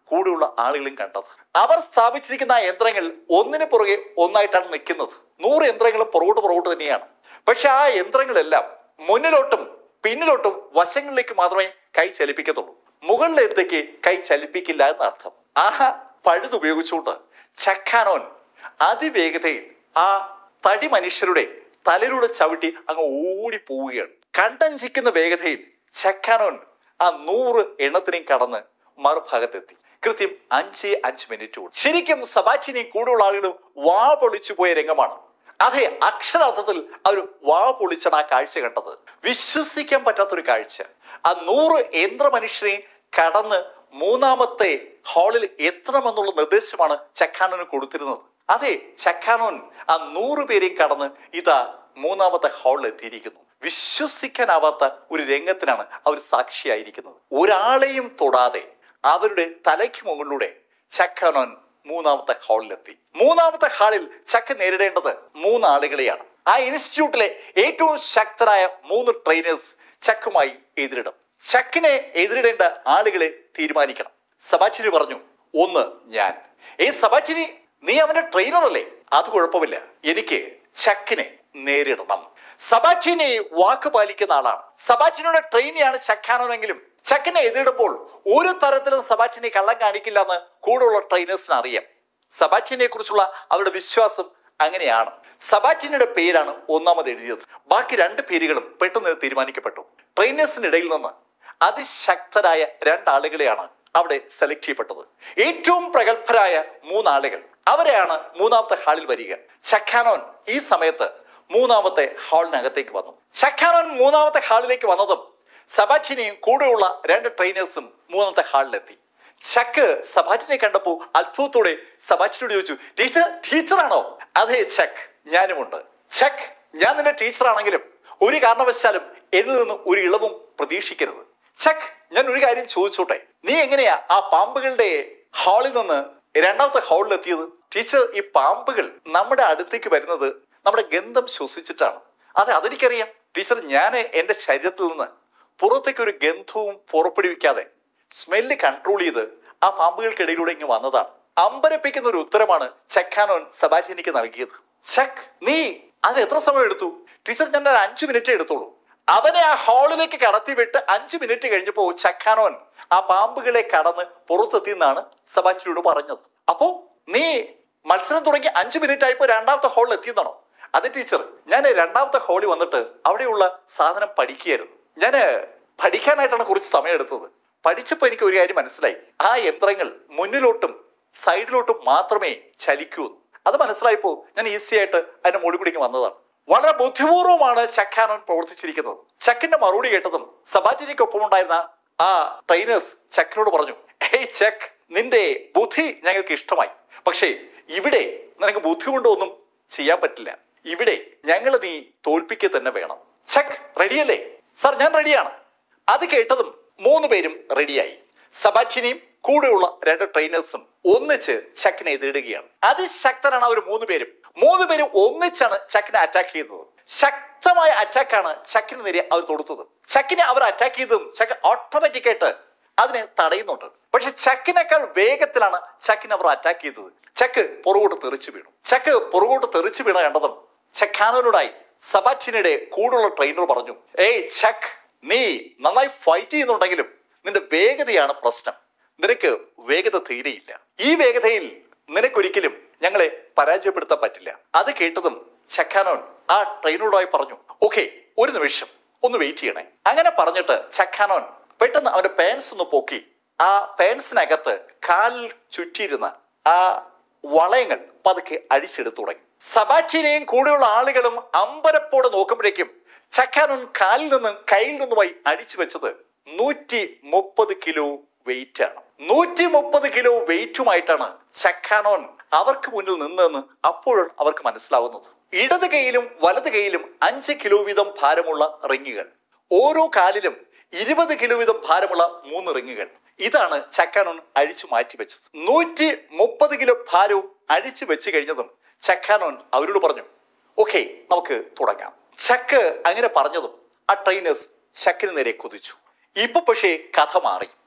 കൂടെയുള്ള ആളുകളും കണ്ടത് അവർ സ്ഥാപിച്ചിരിക്കുന്ന ആ യന്ത്രങ്ങൾ ഒന്നിന് പുറകെ ഒന്നായിട്ടാണ് നിൽക്കുന്നത് നൂറ് യന്ത്രങ്ങളും പുറകോട്ട് പുറകോട്ട് തന്നെയാണ് പക്ഷെ ആ യന്ത്രങ്ങളെല്ലാം മുന്നിലോട്ടും പിന്നിലോട്ടും വശങ്ങളിലേക്ക് മാത്രമേ കൈ ചലിപ്പിക്കത്തുള്ളൂ മുകളിലത്തേക്ക് കൈ ചലിപ്പിക്കില്ല എന്നർത്ഥം ആ പഴുതുപയോഗിച്ചുകൊണ്ട് ചക്കാനോൻ അതിവേഗതയിൽ ആ തടി മനുഷ്യരുടെ തലയിലൂടെ ചവിട്ടി അങ്ങ് ഓടി പോവുകയാണ് കണ്ടഞ്ചിക്കുന്ന വേഗതയിൽ ചക്കാനോൻ ആ നൂറ് എണ്ണത്തിനെയും കടന്ന് മറുഭാഗത്തെത്തി കൃത്യം അഞ്ച് അഞ്ച് മിനിറ്റ് കൊണ്ട് ശരിക്കും സബാറ്റിനെയും കൂടുതലുള്ള ആളുകളും വാ പൊളിച്ചു പോയ രംഗമാണ് അതെ അക്ഷരാർത്ഥത്തിൽ അവർ വാ പൊളിച്ചാണ് ആ കാഴ്ച കണ്ടത് വിശ്വസിക്കാൻ പറ്റാത്തൊരു കാഴ്ച ആ നൂറ് യന്ത്ര മനുഷ്യരെ കടന്ന് മൂന്നാമത്തെ ഹാളിൽ എത്തണമെന്നുള്ള നിർദ്ദേശമാണ് ചക്കാനോന് കൊടുത്തിരുന്നത് അതെ ചക്കാനോൻ ആ നൂറ് പേരെയും കടന്ന് ഇതാ മൂന്നാമത്തെ ഹാളിൽ എത്തിയിരിക്കുന്നു വിശ്വസിക്കാനാവാത്ത ഒരു രംഗത്തിനാണ് അവർ സാക്ഷിയായിരിക്കുന്നത് ഒരാളെയും തൊടാതെ അവരുടെ തലയ്ക്ക് മുകളിലൂടെ ചക്കാനോൻ മൂന്നാമത്തെ ഹാളിലെത്തി മൂന്നാമത്തെ ഹാളിൽ ചക്ക നേരിടേണ്ടത് മൂന്നാളുകളെയാണ് ആ ഇൻസ്റ്റിറ്റ്യൂട്ടിലെ ഏറ്റവും ശക്തരായ മൂന്ന് ട്രെയിനേഴ്സ് ചക്കുമായി എതിരിടും ചക്കിനെ എതിരിടേണ്ട ആളുകളെ തീരുമാനിക്കണം സബാറ്റിനി പറഞ്ഞു ഒന്ന് ഞാൻ ഏ സബാറ്റിനി നീ അവന്റെ ട്രെയിനർ അല്ലേ അത് കുഴപ്പമില്ല എനിക്ക് ചക്കിനെ നേരിടണം സബാറ്റിനി വാക്ക് പാലിക്കുന്ന ആളാണ് സബാറ്റിനിയുടെ ട്രെയിനിയാണ് ചക്കാനോനെങ്കിലും ചക്കിനെ എതിരിടുമ്പോൾ ഒരു തരത്തിലും സബാറ്റിനെ കള്ളം കാണിക്കില്ല എന്ന് കൂടെയുള്ള ട്രെയിനേഴ്സിന് അറിയാം സബാറ്റിനെ കുറിച്ചുള്ള അവരുടെ വിശ്വാസം അങ്ങനെയാണ് സബാറ്റിനയുടെ പേരാണ് ഒന്നാമത് എഴുതിയത് ബാക്കി രണ്ട് പേരുകളും പെട്ടെന്ന് തീരുമാനിക്കപ്പെട്ടു ട്രെയിനേഴ്സിന്റെ ഇടയിൽ നിന്ന് അതിശക്തരായ രണ്ടാളുകളെയാണ് അവിടെ സെലക്ട് ചെയ്യപ്പെട്ടത് ഏറ്റവും പ്രഗത്ഭരായ മൂന്നാളുകൾ അവരെയാണ് മൂന്നാമത്തെ ഹാളിൽ വരിക ചക്കാനോൻ ഈ സമയത്ത് മൂന്നാമത്തെ ഹാളിനകത്തേക്ക് വന്നു ചക്കാനോൻ മൂന്നാമത്തെ ഹാളിലേക്ക് വന്നതും സബാറ്റിനെയും കൂടെയുള്ള രണ്ട് ട്രെയിനേഴ്സും മൂന്നാമത്തെ ഹാളിലെത്തി ചക്ക് സബാറ്റിനെ കണ്ടപ്പോൾ അത്ഭുതത്തോടെ സബാറ്റിനോട് ചോദിച്ചു ടീച്ചർ ടീച്ചറാണോ അതെ ചക്ക് ഞാനുമുണ്ട് ചക്ക് ഞാൻ നിന്റെ ടീച്ചറാണെങ്കിലും ഒരു കാരണവശാലും എന്നിൽ നിന്ന് ഒരു ഇളവും പ്രതീക്ഷിക്കരുത് ചക്ക് ഞാൻ ഒരു കാര്യം ചോദിച്ചോട്ടെ നീ എങ്ങനെയാ ആ പാമ്പുകളുടെ ഹാളിൽ നിന്ന് രണ്ടാമത്തെ ഹാളിൽ എത്തിയത് ടീച്ചർ ഈ പാമ്പുകൾ നമ്മുടെ അടുത്തേക്ക് വരുന്നത് നമ്മുടെ ഗന്ധം ശ്വസിച്ചിട്ടാണ് അതെ അതെനിക്കറിയാം ടീച്ചർ ഞാൻ എന്റെ ശരീരത്തിൽ നിന്ന് പുറത്തേക്ക് ഒരു ഗന്ധവും പുറപ്പെടുവിക്കാതെ സ്മെല്ല് കൺട്രോൾ ചെയ്ത് ആ പാമ്പുകൾക്കിടയിലൂടെ ഇങ്ങ് വന്നതാണ് അമ്പരപ്പിക്കുന്ന ഒരു ഉത്തരമാണ് ചക്കാനോൻ സബാറ്റിനിക്ക് നൽകിയത് ചക്ക് നീ അതിന് എത്ര സമയം എടുത്തു ടീച്ചർ ഞാൻ ഒരു അഞ്ചു മിനിറ്റ് എടുത്തോളൂ അവനെ ആ ഹാളിലേക്ക് കടത്തി വിട്ട് അഞ്ചു മിനിറ്റ് കഴിഞ്ഞപ്പോ ചക്കാനോൻ ആ പാമ്പുകളെ കടന്ന് പുറത്തെത്തി എന്നാണ് സബാറ്റിനോട് പറഞ്ഞത് അപ്പോ നീ മത്സരം തുടങ്ങി അഞ്ചു മിനിറ്റ് ആയപ്പോ രണ്ടാമത്തെ ഹാളിൽ എത്തിയെന്നാണോ അതെ ടീച്ചർ ഞാൻ രണ്ടാമത്തെ ഹാളിൽ വന്നിട്ട് അവിടെയുള്ള സാധനം പഠിക്കുകയായിരുന്നു ഞാൻ പഠിക്കാനായിട്ടാണ് കുറച്ച് സമയം എടുത്തത് പഠിച്ചപ്പോൾ എനിക്ക് ഒരു കാര്യം മനസ്സിലായി ആ യന്ത്രങ്ങൾ മുന്നിലോട്ടും സൈഡിലോട്ടും മാത്രമേ ചലിക്കൂ അത് മനസ്സിലായപ്പോൾ ഞാൻ ഈസി ആയിട്ട് അതിന്റെ മുകളിൽ കൂടി ഇങ്ങ് വന്നതാണ് വളരെ ബുദ്ധിപൂർവമാണ് ചക്കാനോൻ പ്രവർത്തിച്ചിരിക്കുന്നത് ചക്കിന്റെ മറുപടി കേട്ടതും സബാറ്റിനിക്കൊപ്പം ഉണ്ടായിരുന്ന ആ ട്രെയിനേഴ്സ് ചക്കിനോട് പറഞ്ഞു ഹേയ് ചക്ക് നിന്റെ ബുദ്ധി ഞങ്ങൾക്ക് ഇഷ്ടമായി പക്ഷേ ഇവിടെ നിനക്ക് ബുദ്ധി കൊണ്ടൊന്നും ചെയ്യാൻ പറ്റില്ല ഇവിടെ ഞങ്ങൾ നീ തോൽപ്പിക്കുക തന്നെ വേണം ചക്ക് റെഡിയല്ലേ സാർ ഞാൻ റെഡിയാണ് അത് കേട്ടതും മൂന്ന് പേരും റെഡിയായി സബാറ്റിനെയും കൂടെയുള്ള രണ്ട് ട്രെയിനേഴ്സും ഒന്നിച്ച് ചക്കിനെ എതിരിടുകയാണ് അതിശക്തരാണ് അവർ മൂന്ന് പേരും മൂന്ന് പേരും ഒന്നിച്ചാണ് ചക്കിനെ അറ്റാക്ക് ചെയ്തത് ശക്തമായ അറ്റാക്കാണ് ചക്കിന് നേരെ അവർ തൊടുത്തത് ചക്കിനെ അവർ അറ്റാക്ക് ചെയ്തതും ചക്ക് ഓട്ടോമാറ്റിക് ആയിട്ട് അതിനെ തടയുന്നുണ്ട് പക്ഷെ ചക്കിനേക്കാൾ വേഗത്തിലാണ് ചക്കിനെ അവർ അറ്റാക്ക് ചെയ്തത് ചക്ക് പുറകോട്ട് തെറിച്ചു വീണു ചക്ക് പുറകോട്ട് തെറിച്ചു വീണ കണ്ടതും ചക്കാനോനോടായി സബാറ്റിനിടെ കൂടുള്ള ട്രെയിനർ പറഞ്ഞു ഏയ് ചക്ക് നീ നന്നായി ഫൈറ്റ് ചെയ്യുന്നുണ്ടെങ്കിലും നിന്റെ വേഗതയാണ് പ്രശ്നം നിനക്ക് വേഗത തീരെയില്ല ഈ വേഗതയിൽ നിനക്കൊരിക്കലും ഞങ്ങളെ പരാജയപ്പെടുത്താൻ പറ്റില്ല അത് കേട്ടതും ചക്കാനോൻ ആ ട്രെയിനോടായി പറഞ്ഞു ഓക്കെ ഒരു നിമിഷം ഒന്ന് വെയിറ്റ് ചെയ്യണേ അങ്ങനെ പറഞ്ഞിട്ട് ചക്കാനോൻ പെട്ടെന്ന് അവന്റെ പാൻസ് ഒന്ന് പൊക്കി ആ പാൻസിനകത്ത് കാലിൽ ചുറ്റിയിരുന്ന ആ വളയങ്ങൾ പതുക്കെ അഴിച്ചെടുത്തു തുടങ്ങി സബാറ്റിനെയും കൂടെയുള്ള ആളുകളും അമ്പരപ്പോടെ നോക്കുമ്പോഴേക്കും ചക്കാനോൻ കാലിൽ നിന്നും കയ്യിൽ നിന്നുമായി അഴിച്ചു വെച്ചത് നൂറ്റി മുപ്പത് കിലോ വെയിറ്റ് ആണ് നൂറ്റി മുപ്പത് കിലോ വെയിറ്റുമായിട്ടാണ് ചക്കാനോൻ അവർക്ക് മുന്നിൽ നിന്നതെന്ന് അപ്പോഴും അവർക്ക് മനസ്സിലാവുന്നത് ഇടത് കൈയിലും വലത് കൈയിലും അഞ്ച് കിലോ വീതം ഭാരമുള്ള റിങ്ങുകൾ ഓരോ കാലിലും ഇരുപത് കിലോ വീതം ഭാരമുള്ള മൂന്ന് റിങ്ങുകൾ ഇതാണ് ചക്കാനോൻ അഴിച്ചു മാറ്റി വെച്ചത് നൂറ്റി മുപ്പത് കിലോ ഭാരവും അഴിച്ചു വെച്ച് കഴിഞ്ഞതും ചക്കാനോൻ അവരോട് പറഞ്ഞു ഓക്കെ നമുക്ക് തുടങ്ങാം ചക്ക് അങ്ങനെ പറഞ്ഞതും ആ ട്രെയിനേഴ്സ് ചക്കിന് നേരെ കുതിച്ചു ഇപ്പൊ പക്ഷേ കഥ മാറി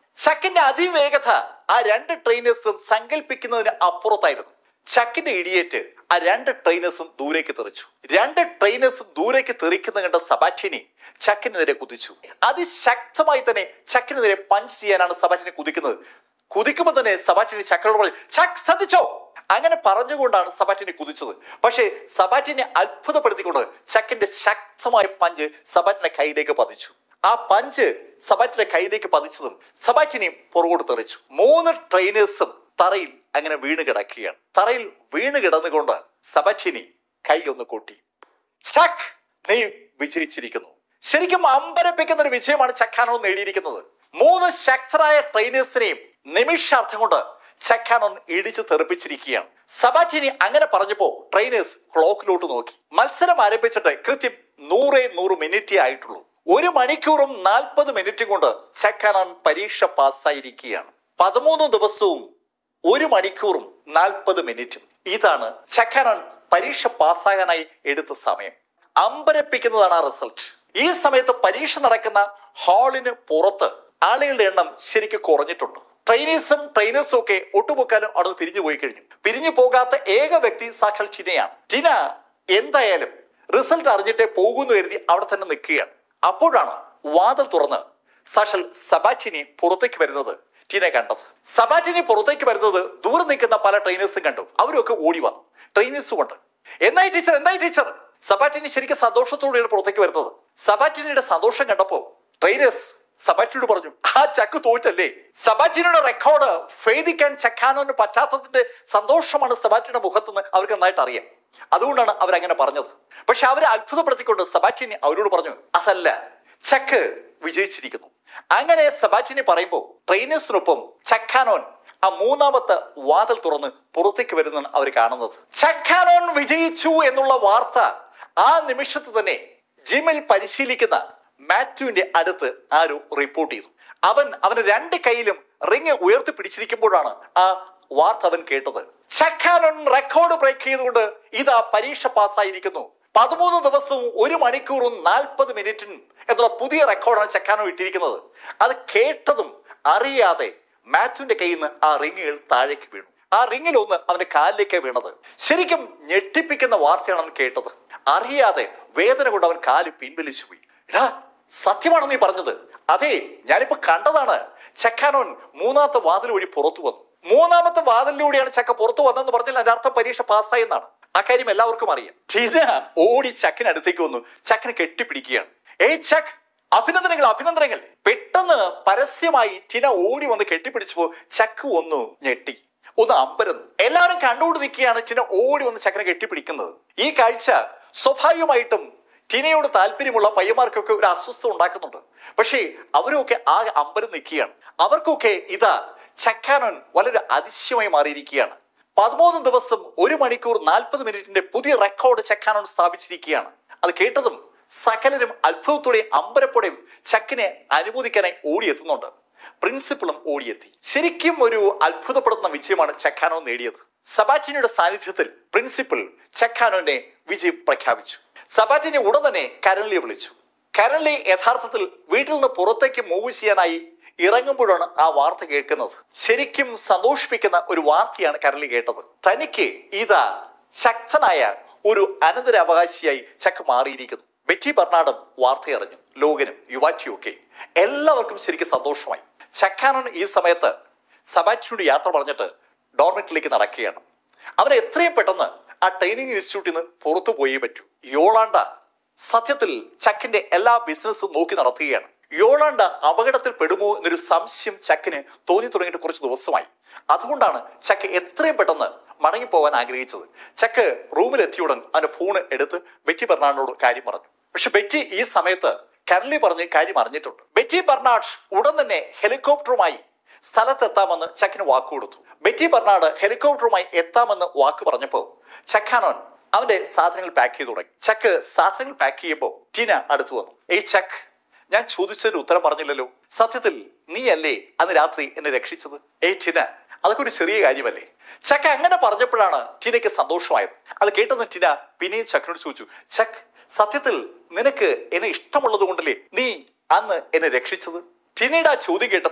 ചക്കിന്റെ അതിവേഗത ആ രണ്ട് ട്രെയിനേഴ്സും സങ്കല്പിക്കുന്നതിന് അപ്പുറത്തായിരുന്നു ചക്കിന്റെ ഇടിയേറ്റ് ആ രണ്ട് ട്രെയിനേഴ്സും ദൂരേക്ക് തെറിച്ചു രണ്ട് ട്രെയിനേഴ്സും ദൂരേക്ക് തെറിക്കുന്ന കണ്ട സബാറ്റിനി ചക്കിനെതിരെ കുതിച്ചു അതിശക്തമായി തന്നെ ചക്കിനെതിരെ പഞ്ച് ചെയ്യാനാണ് സബാറ്റിനി കുതിക്കുന്നത് കുതിക്കുമ്പോൾ തന്നെ സബാറ്റിനി ചക്കനോട് പറഞ്ഞു ചക്ക് ശ്രദ്ധിച്ചോ അങ്ങനെ പറഞ്ഞുകൊണ്ടാണ് സബാറ്റിനി കുതിച്ചത് പക്ഷേ സബാറ്റിനെ അത്ഭുതപ്പെടുത്തിക്കൊണ്ട് ചക്കിന്റെ ശക്തമായ പഞ്ച് സബാറ്റിന്റെ കൈയിലേക്ക് പതിച്ചു ആ പഞ്ച് സബാറ്റിന്റെ കൈയിലേക്ക് പതിച്ചതും സബാറ്റിനി പുറകോട്ട് തെറിച്ചു മൂന്ന് ട്രെയിനേഴ്സും തറയിൽ അങ്ങനെ വീണ് കിടക്കുകയാണ് തറയിൽ വീണ് കിടന്നുകൊണ്ട് സബാറ്റിനി കൈ ഒന്ന് കൂട്ടി ചക്ക് നീ വിജയിച്ചിരിക്കുന്നു ശരിക്കും അമ്പരപ്പിക്കുന്ന ഒരു വിജയമാണ് ചക്കാനോ നേടിയിരിക്കുന്നത് മൂന്ന് ശക്തരായ ട്രെയിനേഴ്സിനെയും നിമിഷാർത്ഥം കൊണ്ട് ചക്കാനോൻ ഇടിച്ചു തെറിപ്പിച്ചിരിക്കുകയാണ് സബാറ്റിനി അങ്ങനെ പറഞ്ഞപ്പോ ട്രെയിനേഴ്സ് ക്ലോക്കിലോട്ട് നോക്കി മത്സരം ആരംഭിച്ചിട്ട് കൃത്യം നൂറേ നൂറ് മിനിറ്റേ ആയിട്ടുള്ളൂ ഒരു മണിക്കൂറും നാൽപ്പത് മിനിറ്റും കൊണ്ട് ചക്കാനോൻ പരീക്ഷ പാസ്സായിരിക്കുകയാണ് പതിമൂന്ന് ദിവസവും ഒരു മണിക്കൂറും നാൽപ്പത് മിനിറ്റും ഇതാണ് ചക്കാനോൻ പരീക്ഷ പാസ്സാകാനായി എടുത്ത സമയം അമ്പരപ്പിക്കുന്നതാണ് ആ റിസൾട്ട് ഈ സമയത്ത് പരീക്ഷ നടക്കുന്ന ഹാളിന് പുറത്ത് ആളുകളുടെ എണ്ണം ശരിക്കും കുറഞ്ഞിട്ടുണ്ട് ട്രെയിനേഴ്സും ട്രെയിനേഴ്സും ഒക്കെ ഒട്ടുമുക്കാലും അവിടെ പിരിഞ്ഞു പോയി കഴിഞ്ഞു പിരിഞ്ഞു പോകാത്ത ഏക വ്യക്തി സാക്ഷാൽ ടിനയാണ് ടിന എന്തായാലും റിസൾട്ട് അറിഞ്ഞിട്ടേ പോകുന്നു കരുതി അവിടെ തന്നെ നിൽക്കുകയാണ് അപ്പോഴാണ് വാതിൽ തുറന്ന് സാക്ഷാൽ സബാറ്റിനി പുറത്തേക്ക് വരുന്നത് ടീനെ കണ്ടത് സബാറ്റിനി പുറത്തേക്ക് വരുന്നത് ദൂരെ നിൽക്കുന്ന പല ട്രെയിനേഴ്സും കണ്ടു അവരൊക്കെ ഓടി വന്നു ട്രെയിനേഴ്സും കൊണ്ട് എന്നായി ടീച്ചർ എന്നായി ടീച്ചർ സബാറ്റിനി ശരിക്കും സന്തോഷത്തോടെയാണ് പുറത്തേക്ക് വരുന്നത് സബാറ്റിനിയുടെ സന്തോഷം കണ്ടപ്പോ ട്രെയിനേഴ്സ് സബാറ്റിനോട് പറഞ്ഞു ആ ചക്ക് തോറ്റല്ലേ സബാറ്റിനിയുടെ റെക്കോർഡ് ഭേദിക്കാൻ ചക്കാനോന് പറ്റാത്തതിന്റെ സന്തോഷമാണ് സബാറ്റിയുടെ മുഖത്തുനിന്ന് അവർക്ക് നന്നായിട്ട് അറിയാം അതുകൊണ്ടാണ് അവരങ്ങനെ പറഞ്ഞത് പക്ഷെ അവരെ അത്ഭുതപ്പെടുത്തിക്കൊണ്ട് സബാറ്റിനി അവരോട് പറഞ്ഞു അതല്ല ചക്ക് വിജയിച്ചിരിക്കുന്നു അങ്ങനെ സബാറ്റിനി പറയുമ്പോൾ ട്രെയിനേഴ്സിനൊപ്പം ചക്കാനോൻ ആ മൂന്നാമത്തെ വാതിൽ തുറന്ന് പുറത്തേക്ക് വരുന്നതാണ് അവർ കാണുന്നത് ചക്കാനോൻ വിജയിച്ചു എന്നുള്ള വാർത്ത ആ നിമിഷത്ത് തന്നെ ജിമ്മിൽ പരിശീലിക്കുന്ന മാത്യുവിന്റെ അടുത്ത് ആരോ റിപ്പോർട്ട് ചെയ്തു അവൻ അവന് രണ്ട് കൈയിലും റിങ് ഉയർത്തി പിടിച്ചിരിക്കുമ്പോഴാണ് ആ വാർത്ത അവൻ കേട്ടത് ചക്കാനോൻ റെക്കോർഡ് ബ്രേക്ക് ചെയ്തുകൊണ്ട് ഇതാ പരീക്ഷ പാസ്സായിരിക്കുന്നു പതിമൂന്ന് ദിവസവും ഒരു മണിക്കൂറും നാൽപ്പത് മിനിറ്റും എന്നുള്ള പുതിയ റെക്കോർഡാണ് ചക്കാനോ ഇട്ടിരിക്കുന്നത് അത് കേട്ടതും അറിയാതെ മാത്യുവിന്റെ കയ്യിൽ നിന്ന് ആ റിങ്ങുകൾ താഴേക്ക് വീണു ആ റിങ്ങിൽ ഒന്ന് അവന്റെ കാലിലേക്ക് വീണത് ശരിക്കും ഞെട്ടിപ്പിക്കുന്ന വാർത്തയാണ് അവൻ കേട്ടത് അറിയാതെ വേദന കൊണ്ട് അവൻ കാല് പിൻവലിച്ചു പോയി എടാ സത്യമാണോ നീ പറഞ്ഞത് അതെ ഞാനിപ്പോ കണ്ടതാണ് ചക്കാനോൻ മൂന്നാമത്തെ വാതിൽ വഴി പുറത്തു വന്നു മൂന്നാമത്തെ വാതിലിലൂടെയാണ് ചക്ക പുറത്തു വന്നതെന്ന് പറഞ്ഞാൽ അതിന്റെ അർത്ഥം പരീക്ഷ പാസ്സായി എന്നാണ് അക്കാര്യം എല്ലാവർക്കും അറിയാം ടിന ഓടി ചക്കിനടുത്തേക്ക് വന്നു ചക്കിനെ കെട്ടിപ്പിടിക്കുകയാണ് ഏയ് ചക്ക് അഭിനന്ദനങ്ങൾ അഭിനന്ദനങ്ങൾ പെട്ടെന്ന് പരസ്യമായി ടിന ഓടി വന്ന് കെട്ടിപ്പിടിച്ചപ്പോ ചക്ക് ഒന്ന് ഞെട്ടി ഒന്ന് അമ്പരന്നു എല്ലാവരും കണ്ടുകൊണ്ട് നിൽക്കുകയാണ് ടിന ഓടി വന്ന് ചക്കനെ കെട്ടിപ്പിടിക്കുന്നത് ഈ കാഴ്ച സ്വാഭാവികമായിട്ടും ടിനയോട് താല്പര്യമുള്ള പയ്യന്മാർക്കൊക്കെ ഒരു അസ്വസ്ഥത ഉണ്ടാക്കുന്നുണ്ട് പക്ഷേ അവരൊക്കെ ആകെ അമ്പരം നിൽക്കുകയാണ് അവർക്കൊക്കെ ഇതാ ചക്കാനൻ വളരെ അതിശയമായി മാറിയിരിക്കുകയാണ് പതിമൂന്ന് ദിവസം ഒരു മണിക്കൂർ നാൽപ്പത് മിനിറ്റിന്റെ പുതിയ റെക്കോർഡ് ചക്കാനോൻ സ്ഥാപിച്ചിരിക്കുകയാണ് അത് കേട്ടതും സകലരും അത്ഭുതത്തോടെയും അമ്പരപ്പോടെയും ചക്കിനെ അനുമോദിക്കാനായി ഓടിയെത്തുന്നുണ്ട് പ്രിൻസിപ്പളും ഓടിയെത്തി ശരിക്കും ഒരു അത്ഭുതപ്പെടുത്തുന്ന വിജയമാണ് ചക്കാനോ നേടിയത് സബാറ്റിനിയുടെ സാന്നിധ്യത്തിൽ പ്രിൻസിപ്പൽ ചക്കാനോനെ വിജയം പ്രഖ്യാപിച്ചു സബാറ്റിനെ ഉടൻ തന്നെ കരളിയെ വിളിച്ചു കരളി യഥാർത്ഥത്തിൽ വീട്ടിൽ നിന്ന് പുറത്തേക്ക് മൂവ് ചെയ്യാനായി ഇറങ്ങുമ്പോഴാണ് ആ വാർത്ത കേൾക്കുന്നത് ശരിക്കും സന്തോഷിപ്പിക്കുന്ന ഒരു വാർത്തയാണ് കരളി കേട്ടത് തനിക്ക് ഇതാ ശക്തനായ ഒരു അനന്തരാവകാശിയായി ചക്ക മാറിയിരിക്കുന്നു ബെറ്റി ബർണാഡും വാർത്ത അറിഞ്ഞു ലോകനും യുവാറ്റിയും ഒക്കെ എല്ലാവർക്കും ശരിക്കും സന്തോഷമായി ചക്കാനൻ ഈ സമയത്ത് സബാറ്റിനോട് യാത്ര പറഞ്ഞിട്ട് ഡോർമെറ്റിലേക്ക് നടക്കുകയാണ് അവനെ എത്രയും പെട്ടെന്ന് ആ ട്രെയിനിങ് ഇൻസ്റ്റിറ്റ്യൂട്ടിൽ നിന്ന് പുറത്തു പോയേ പറ്റൂ യോളാണ്ട സത്യത്തിൽ ചക്കിന്റെ എല്ലാ ബിസിനസ്സും നോക്കി നടത്തുകയാണ് യോളാണ്ട അപകടത്തിൽ പെടുമോ എന്നൊരു സംശയം ചക്കിന് തോന്നി തുടങ്ങിയിട്ട് കുറച്ച് ദിവസമായി അതുകൊണ്ടാണ് ചക്ക് എത്രയും പെട്ടെന്ന് മടങ്ങിപ്പോകാൻ ആഗ്രഹിച്ചത് ചക്ക് റൂമിലെത്തിയുടൻ അവന്റെ ഫോണ് എടുത്ത് ബെറ്റി ബെർണാഡിനോട് കാര്യം പറഞ്ഞു പക്ഷെ ബെറ്റി ഈ സമയത്ത് കരളി പറഞ്ഞ് കാര്യം അറിഞ്ഞിട്ടുണ്ട് ബെറ്റി ബെർണാഡ് ഉടൻ തന്നെ ഹെലികോപ്റ്ററുമായി സ്ഥലത്തെത്താമെന്ന് ചക്കിന് വാക്ക് കൊടുത്തു ബെറ്റി ബെർണാഡ് ഹെലികോപ്റ്ററുമായി എത്താമെന്ന് വാക്ക് പറഞ്ഞപ്പോൾ ചക്കാനോൻ അവന്റെ സാധനങ്ങൾ പാക്ക് ചെയ്തു തുടങ്ങി ചക്ക് സാധനങ്ങൾ പാക്ക് ചെയ്യുമ്പോൾ ടീന അടുത്തു വന്നു ഏയ് ചക്ക് ഞാൻ ചോദിച്ചതിന് ഉത്തരം പറഞ്ഞില്ലല്ലോ സത്യത്തിൽ നീയല്ലേ അന്ന് രാത്രി എന്നെ രക്ഷിച്ചത് ഏയ് ടിന അതൊക്കെ ഒരു ചെറിയ കാര്യമല്ലേ ചക്ക അങ്ങനെ പറഞ്ഞപ്പോഴാണ് ടീനയ്ക്ക് സന്തോഷമായത് അത് കേട്ടെന്ന് ടിന പിന്നെയും ചക്കിനോട് ചോദിച്ചു ചക്ക് സത്യത്തിൽ നിനക്ക് എന്നെ ഇഷ്ടമുള്ളത് കൊണ്ടല്ലേ നീ അന്ന് എന്നെ രക്ഷിച്ചത് ടിനയുടെ ആ ചോദ്യം കേട്ടപ്പോ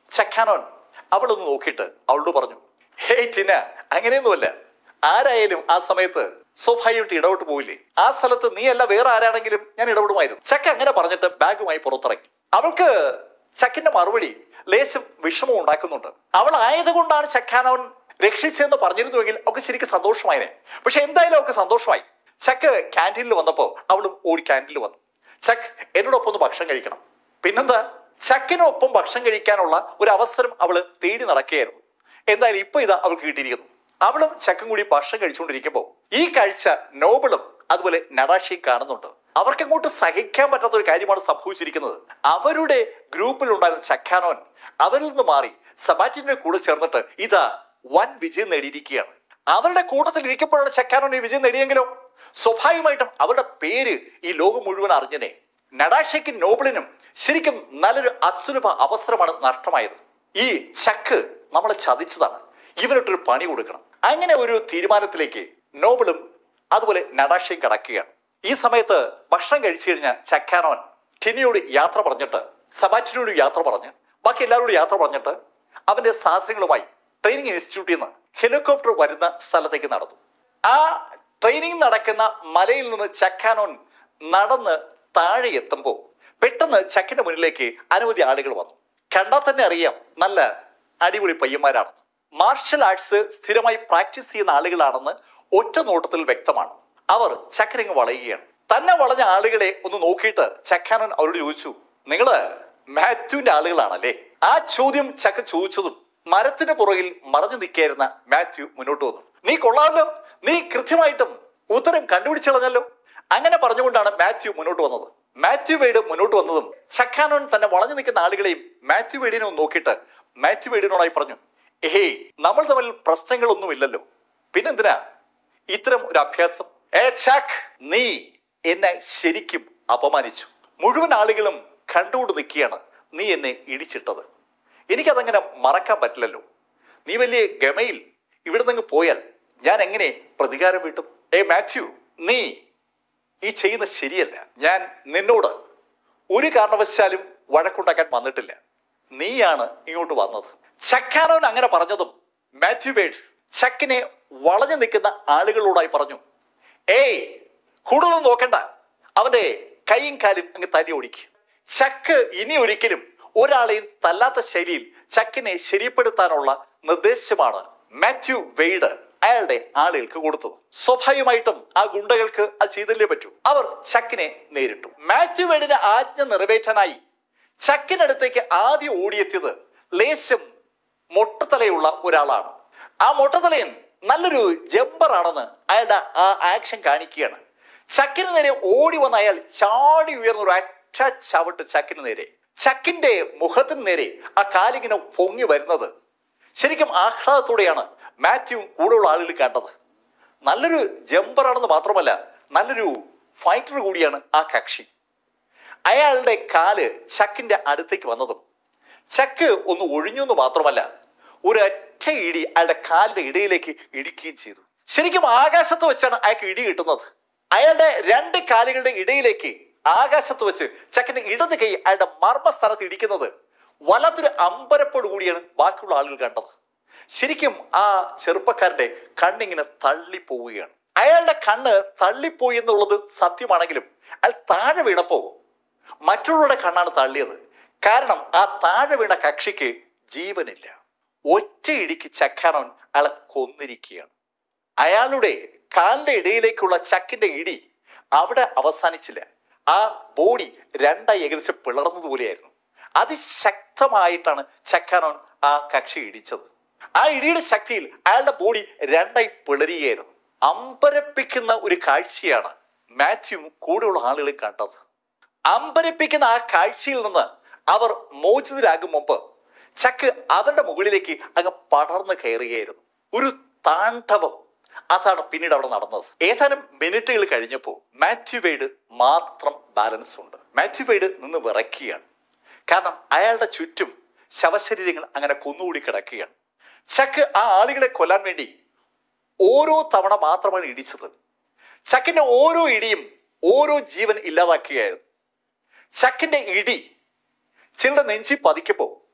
ചക്കാനോൻ അവളൊന്ന് നോക്കിയിട്ട് അവളോട് പറഞ്ഞു ഹേയ് ടിന അങ്ങനെയൊന്നുമല്ല ആരായാലും ആ സമയത്ത് സ്വാഭാവികമായിട്ട് ഇടപെട്ട് പോയില്ലേ ആ സ്ഥലത്ത് നീ അല്ല വേറെ ആരാണെങ്കിലും ഞാൻ ഇടപെടുമായിരുന്നു ചക്ക അങ്ങനെ പറഞ്ഞിട്ട് ബാഗുമായി പുറത്തിറങ്ങി അവൾക്ക് ചക്കിന്റെ മറുപടി ലേശം വിഷമം ഉണ്ടാക്കുന്നുണ്ട് അവൾ ആയതുകൊണ്ടാണ് ചക്കാനോൻ രക്ഷിച്ചതെന്ന് പറഞ്ഞിരുന്നുവെങ്കിൽ അവൾക്ക് ശരിക്കും സന്തോഷമായിനെ പക്ഷെ എന്തായാലും അവൾക്ക് സന്തോഷമായി ചക്ക് ക്യാൻറ്റീനിൽ വന്നപ്പോ അവളും ഓടി ക്യാൻറ്റീനിൽ വന്നു ചക്ക് എന്നോടൊപ്പം ഒന്ന് ഭക്ഷണം കഴിക്കണം പിന്നെന്താ ചക്കിനൊപ്പം ഭക്ഷണം കഴിക്കാനുള്ള ഒരു അവസരം അവള് തേടി നടക്കുകയായിരുന്നു എന്തായാലും ഇപ്പൊ ഇതാ അവൾക്ക് കിട്ടിയിരിക്കുന്നു അവളും ചക്കും കൂടി ഭക്ഷണം കഴിച്ചുകൊണ്ടിരിക്കുമ്പോൾ ഈ കാഴ്ച നോബിളും അതുപോലെ നടാഷിയും കാണുന്നുണ്ട് അവർക്ക് അങ്ങോട്ട് സഹിക്കാൻ പറ്റാത്ത ഒരു കാര്യമാണ് സംഭവിച്ചിരിക്കുന്നത് അവരുടെ ഗ്രൂപ്പിൽ ഉണ്ടായിരുന്ന ചക്കാനോൻ അവരിൽ നിന്ന് മാറി സബാറ്റിന്റെ കൂടെ ചേർന്നിട്ട് ഇതാ വൻ വിജയം നേടിയിരിക്കുകയാണ് അവരുടെ കൂട്ടത്തിൽ ഇരിക്കുമ്പോഴാണ് ചക്കാനോൻ ഈ വിജയം നേടിയെങ്കിലോ സ്വാഭാവികമായിട്ടും അവരുടെ പേര് ഈ ലോകം മുഴുവൻ അറിഞ്ഞനെ നടാഷയ്ക്കും നോബിളിനും ശരിക്കും നല്ലൊരു അസുലഭ അവസരമാണ് നഷ്ടമായത് ഈ ചക്ക് നമ്മളെ ചതിച്ചതാണ് ഇവനിട്ടൊരു പണി കൊടുക്കണം അങ്ങനെ ഒരു തീരുമാനത്തിലേക്ക് നോബിളും അതുപോലെ നടാഷയും കടക്കുകയാണ് ഈ സമയത്ത് ഭക്ഷണം കഴിച്ചു കഴിഞ്ഞ ചക്കാനോൻ ടിനിയോട് യാത്ര പറഞ്ഞിട്ട് സബാറ്റിനോട് യാത്ര പറഞ്ഞ് ബാക്കി എല്ലാവരോടും യാത്ര പറഞ്ഞിട്ട് അവന്റെ സാധനങ്ങളുമായി ട്രെയിനിങ് ഇൻസ്റ്റിറ്റ്യൂട്ടിൽ നിന്ന് ഹെലികോപ്റ്റർ വരുന്ന സ്ഥലത്തേക്ക് നടന്നു ആ ട്രെയിനിങ് നടക്കുന്ന മലയിൽ നിന്ന് ചക്കാനോൻ നടന്ന് താഴെ എത്തുമ്പോൾ പെട്ടെന്ന് ചക്കിന്റെ മുന്നിലേക്ക് അനവധി ആളുകൾ വന്നു കണ്ടാൽ തന്നെ അറിയാം നല്ല അടിപൊളി പയ്യന്മാരാണ് മാർഷൽ ആർട്സ് സ്ഥിരമായി പ്രാക്ടീസ് ചെയ്യുന്ന ആളുകളാണെന്ന് ഒറ്റ നോട്ടത്തിൽ വ്യക്തമാണ് അവർ ചക്കരങ്ങ് വളയുകയാണ് തന്നെ വളഞ്ഞ ആളുകളെ ഒന്ന് നോക്കിയിട്ട് ചക്കാനൻ അവരോട് ചോദിച്ചു നിങ്ങള് മാത്യുവിന്റെ ആളുകളാണല്ലേ ആ ചോദ്യം ചക്ക ചോദിച്ചതും മരത്തിന് പുറകിൽ മറഞ്ഞു നിൽക്കായിരുന്ന മാത്യു മുന്നോട്ട് വന്നു നീ കൊള്ളാമല്ലോ നീ കൃത്യമായിട്ടും ഉത്തരം കണ്ടുപിടിച്ചു കളഞ്ഞല്ലോ അങ്ങനെ പറഞ്ഞുകൊണ്ടാണ് മാത്യു മുന്നോട്ട് വന്നത് മാത്യു വേഡ് മുന്നോട്ട് വന്നതും ചക്കാനോൻ തന്നെ വളഞ്ഞു നിൽക്കുന്ന ആളുകളെയും മാത്യു വേഡിനെ ഒന്ന് നോക്കിയിട്ട് മാത്യു വേഡിനോടായി പറഞ്ഞു ഏയ് നമ്മൾ തമ്മിൽ പ്രശ്നങ്ങളൊന്നുമില്ലല്ലോ പിന്നെന്തിനാ ഇത്തരം ഒരു അഭ്യാസം ഏ ചാക്ക് നീ എന്നെ ശരിക്കും അപമാനിച്ചു മുഴുവൻ ആളുകളും കണ്ടുകൊണ്ട് നിൽക്കുകയാണ് നീ എന്നെ ഇടിച്ചിട്ടത് എനിക്കതങ്ങനെ മറക്കാൻ പറ്റില്ലല്ലോ നീ വലിയ ഗമയിൽ ഇവിടെ നിന്ന് പോയാൽ ഞാൻ എങ്ങനെ പ്രതികാരം വീട്ടും ഏ മാത്യു നീ ഈ ചെയ്യുന്നത് ശരിയല്ല ഞാൻ നിന്നോട് ഒരു കാരണവശാലും വഴക്കുണ്ടാക്കാൻ വന്നിട്ടില്ല നീയാണ് ഇങ്ങോട്ട് വന്നത് ചക്കാനോൻ അങ്ങനെ പറഞ്ഞതും മാത്യു വേഡ് ചക്കിനെ വളഞ്ഞു നിൽക്കുന്ന ആളുകളോടായി പറഞ്ഞു ഏയ് കൂടുതലൊന്നും നോക്കണ്ട അവന്റെ കൈയും കാലും അങ്ങ് തല്ലി ഓടിക്കും ചക്ക് ഇനി ഒരിക്കലും ഒരാളെയും തല്ലാത്ത ശൈലിയിൽ ചക്കിനെ ശരിപ്പെടുത്താനുള്ള നിർദ്ദേശമാണ് മാത്യു വെയ്ഡ് അയാളുടെ ആളുകൾക്ക് കൊടുത്തത് സ്വാഭാവികമായിട്ടും ആ ഗുണ്ടകൾക്ക് അത് ചെയ്തല്ലേ പറ്റൂ അവർ ചക്കിനെ നേരിട്ടു മാത്യു വെയ്ഡിന്റെ ആജ്ഞ നിറവേറ്റാനായി ചക്കിനടുത്തേക്ക് ആദ്യം ഓടിയെത്തിയത് ലേശം മൊട്ടത്തലയുള്ള ഒരാളാണ് ആ മൊട്ടത്തലയൻ നല്ലൊരു ജമ്പറാണെന്ന് അയാളുടെ ആ ആക്ഷൻ കാണിക്കുകയാണ് ചക്കിന് നേരെ ഓടി വന്ന അയാൾ ചാടി ഉയർന്ന ഒരു അറ്റ ചവിട്ട് ചക്കിന് നേരെ ചക്കിന്റെ മുഖത്തിന് നേരെ ആ കാലിങ്ങനെ പൊങ്ങി വരുന്നത് ശരിക്കും ആഹ്ലാദത്തോടെയാണ് മാത്യു കൂടെയുള്ള ആളുകൾ കണ്ടത് നല്ലൊരു ജമ്പറാണെന്ന് മാത്രമല്ല നല്ലൊരു ഫൈറ്റർ കൂടിയാണ് ആ കക്ഷി അയാളുടെ കാല് ചക്കിന്റെ അടുത്തേക്ക് വന്നതും ചക്ക് ഒന്ന് ഒഴിഞ്ഞു എന്ന് മാത്രമല്ല ഒരൊറ്റ ഇടി അയാളുടെ കാലിന്റെ ഇടയിലേക്ക് ഇടിക്കുകയും ചെയ്തു ശരിക്കും ആകാശത്ത് വെച്ചാണ് അയാൾക്ക് ഇടി കിട്ടുന്നത് അയാളുടെ രണ്ട് കാലുകളുടെ ഇടയിലേക്ക് ആകാശത്ത് വെച്ച് ചക്കിന്റെ ഇടത് കൈ അയാളുടെ മർമ്മസ്ഥലത്ത് ഇടിക്കുന്നത് വലതൊരു അമ്പരപ്പോട് കൂടിയാണ് ബാക്കിയുള്ള ആളുകൾ കണ്ടത് ശരിക്കും ആ ചെറുപ്പക്കാരന്റെ കണ്ണിങ്ങനെ തള്ളിപ്പോവുകയാണ് അയാളുടെ കണ്ണ് തള്ളിപ്പോയി എന്നുള്ളത് സത്യമാണെങ്കിലും അയാൾ താഴെ വീണപ്പോ മറ്റുള്ളവരുടെ കണ്ണാണ് തള്ളിയത് കാരണം ആ താഴെ വീണ കക്ഷിക്ക് ജീവനില്ല ഒറ്റ ഇടിക്ക് ചക്കാനോൻ അയാളെ കൊന്നിരിക്കുകയാണ് അയാളുടെ കാലിന്റെ ഇടയിലേക്കുള്ള ചക്കിന്റെ ഇടി അവിടെ അവസാനിച്ചില്ല ആ ബോഡി രണ്ടായി ഏകദേശം പിളർന്നതുപോലെയായിരുന്നു അതിശക്തമായിട്ടാണ് ചക്കാനോൻ ആ കക്ഷി ഇടിച്ചത് ആ ഇടിയുടെ ശക്തിയിൽ അയാളുടെ ബോഡി രണ്ടായി പിളരുകയായിരുന്നു അമ്പരപ്പിക്കുന്ന ഒരു കാഴ്ചയാണ് മാത്യു കൂടെയുള്ള ആളുകളെ കണ്ടത് അമ്പരപ്പിക്കുന്ന ആ കാഴ്ചയിൽ നിന്ന് അവർ മോചിതരാകും മുമ്പ് ചക്ക് അവരുടെ മുകളിലേക്ക് അങ്ങ് പടർന്നു കയറുകയായിരുന്നു ഒരു താണ്ഡവം അതാണ് പിന്നീട് അവിടെ നടന്നത് ഏതാനും മിനിറ്റുകൾ കഴിഞ്ഞപ്പോൾ മാത്യു വെയ്ഡ് മാത്രം ബാലൻസ് ഉണ്ട് മാത്യു വെയ്ഡ് നിന്ന് വിറയ്ക്കുകയാണ് കാരണം അയാളുടെ ചുറ്റും ശവശരീരങ്ങൾ അങ്ങനെ കുന്നുകൂടി കിടക്കുകയാണ് ചക്ക് ആ ആളുകളെ കൊല്ലാൻ വേണ്ടി ഓരോ തവണ മാത്രമാണ് ഇടിച്ചത് ചക്കിന്റെ ഓരോ ഇടിയും ഓരോ ജീവൻ ഇല്ലാതാക്കുകയായിരുന്നു ചക്കിന്റെ ഇടി ചിലരുടെ നെഞ്ചി പതിക്കുമ്പോൾ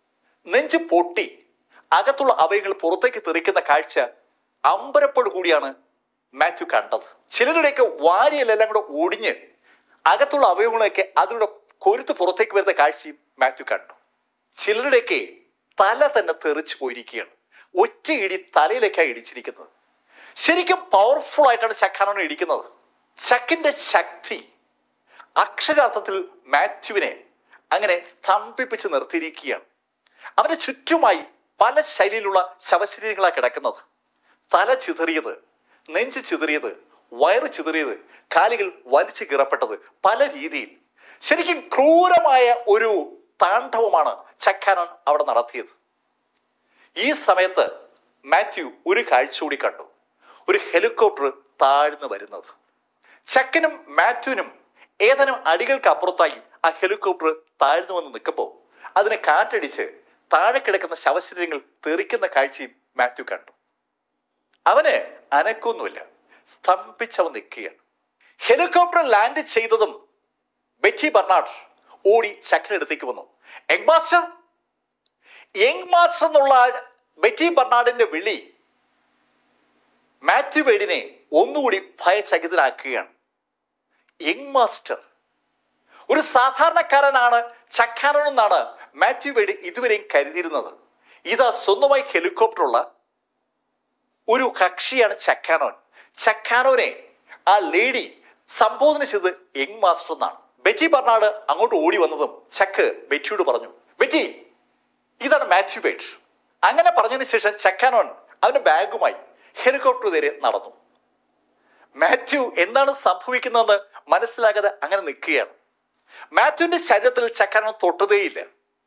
നെഞ്ച് പൊട്ടി അകത്തുള്ള അവയങ്ങൾ പുറത്തേക്ക് തെറിക്കുന്ന കാഴ്ച അമ്പരപ്പോട് കൂടിയാണ് മാത്യു കണ്ടത് ചിലരുടെയൊക്കെ വാരിയെല്ലാം കൂടെ ഒടിഞ്ഞ് അകത്തുള്ള അവയവങ്ങളൊക്കെ അതിലൂടെ കൊരുത്ത് പുറത്തേക്ക് വരുന്ന കാഴ്ചയും മാത്യു കണ്ടു ചിലരുടെയൊക്കെ തല തന്നെ തെറിച്ചു പോയിരിക്കുകയാണ് ഒറ്റ ഇടി തലയിലേക്കാണ് ഇടിച്ചിരിക്കുന്നത് ശരിക്കും പവർഫുൾ ആയിട്ടാണ് ചക്കാനോനെ ഇടിക്കുന്നത് ചക്കിന്റെ ശക്തി അക്ഷരാർത്ഥത്തിൽ മാത്യുവിനെ അങ്ങനെ സ്തംഭിപ്പിച്ച് നിർത്തിയിരിക്കുകയാണ് അവന് ചുറ്റുമായി പല ശൈലിയിലുള്ള ശവശരീരങ്ങളാണ് കിടക്കുന്നത് തല ചിതറിയത് നെഞ്ച് ചിതറിയത് വയറ് ചിതറിയത് കാലുകൾ വലിച്ചു കീറപ്പെട്ടത് പല രീതിയിൽ ശരിക്കും ക്രൂരമായ ഒരു താണ്ഡവമാണ് ചക്കാനൻ അവിടെ നടത്തിയത് ഈ സമയത്ത് മാത്യു ഒരു കാഴ്ച കൂടി കണ്ടു ഒരു ഹെലികോപ്റ്റർ താഴ്ന്നു വരുന്നത് ചക്കനും മാത്യുവിനും ഏതാനും അടികൾക്ക് അപ്പുറത്തായി ആ ഹെലികോപ്റ്റർ താഴ്ന്നു വന്ന് നിൽക്കുമ്പോൾ അതിനെ കാറ്റടിച്ച് താഴെ കിടക്കുന്ന ശവശരീരങ്ങൾ തെറിക്കുന്ന കാഴ്ചയും മാത്യു കണ്ടു അവന് അനക്കൊന്നുമില്ല സ്തംഭിച്ചവൻ നിൽക്കുകയാണ് ഹെലികോപ്റ്റർ ലാൻഡ് ചെയ്തതും ബെറ്റി ബർണാഡ് ഓടി ചക്കനടുത്തേക്ക് വന്നു യങ് മാസ്റ്റർ യങ് മാസ്റ്റർ എന്നുള്ള ബെറ്റി ബർണാഡിന്റെ വിളി മാത്യു വേഡിനെ ഒന്നുകൂടി ഭയചകിതനാക്കുകയാണ് യങ് മാസ്റ്റർ ഒരു സാധാരണക്കാരനാണ് ചക്കാനൻ എന്നാണ് മാത്യു വേഡ് ഇതുവരെയും കരുതിയിരുന്നത് ഇതാ സ്വന്തമായി ഹെലികോപ്റ്റർ ഉള്ള ഒരു കക്ഷിയാണ് ചക്കാനോൻ ചക്കാനോനെ ആ ലേഡി സംബോധന ചെയ്ത് യങ് മാസ്റ്റർ എന്നാണ് ബെറ്റി ബർണാഡ് അങ്ങോട്ട് ഓടി വന്നതും ചക്ക് ബെറ്റിയോട് പറഞ്ഞു ബെറ്റി ഇതാണ് മാത്യു വേഡ് അങ്ങനെ പറഞ്ഞതിന് ശേഷം ചക്കാനോൻ അവന്റെ ബാഗുമായി ഹെലികോപ്റ്റർ നേരെ നടന്നു മാത്യു എന്താണ് സംഭവിക്കുന്നതെന്ന് മനസ്സിലാകാതെ അങ്ങനെ നിൽക്കുകയാണ് മാത്യുവിന്റെ ശരീരത്തിൽ ചക്കാനോൻ തൊട്ടതേയില്ല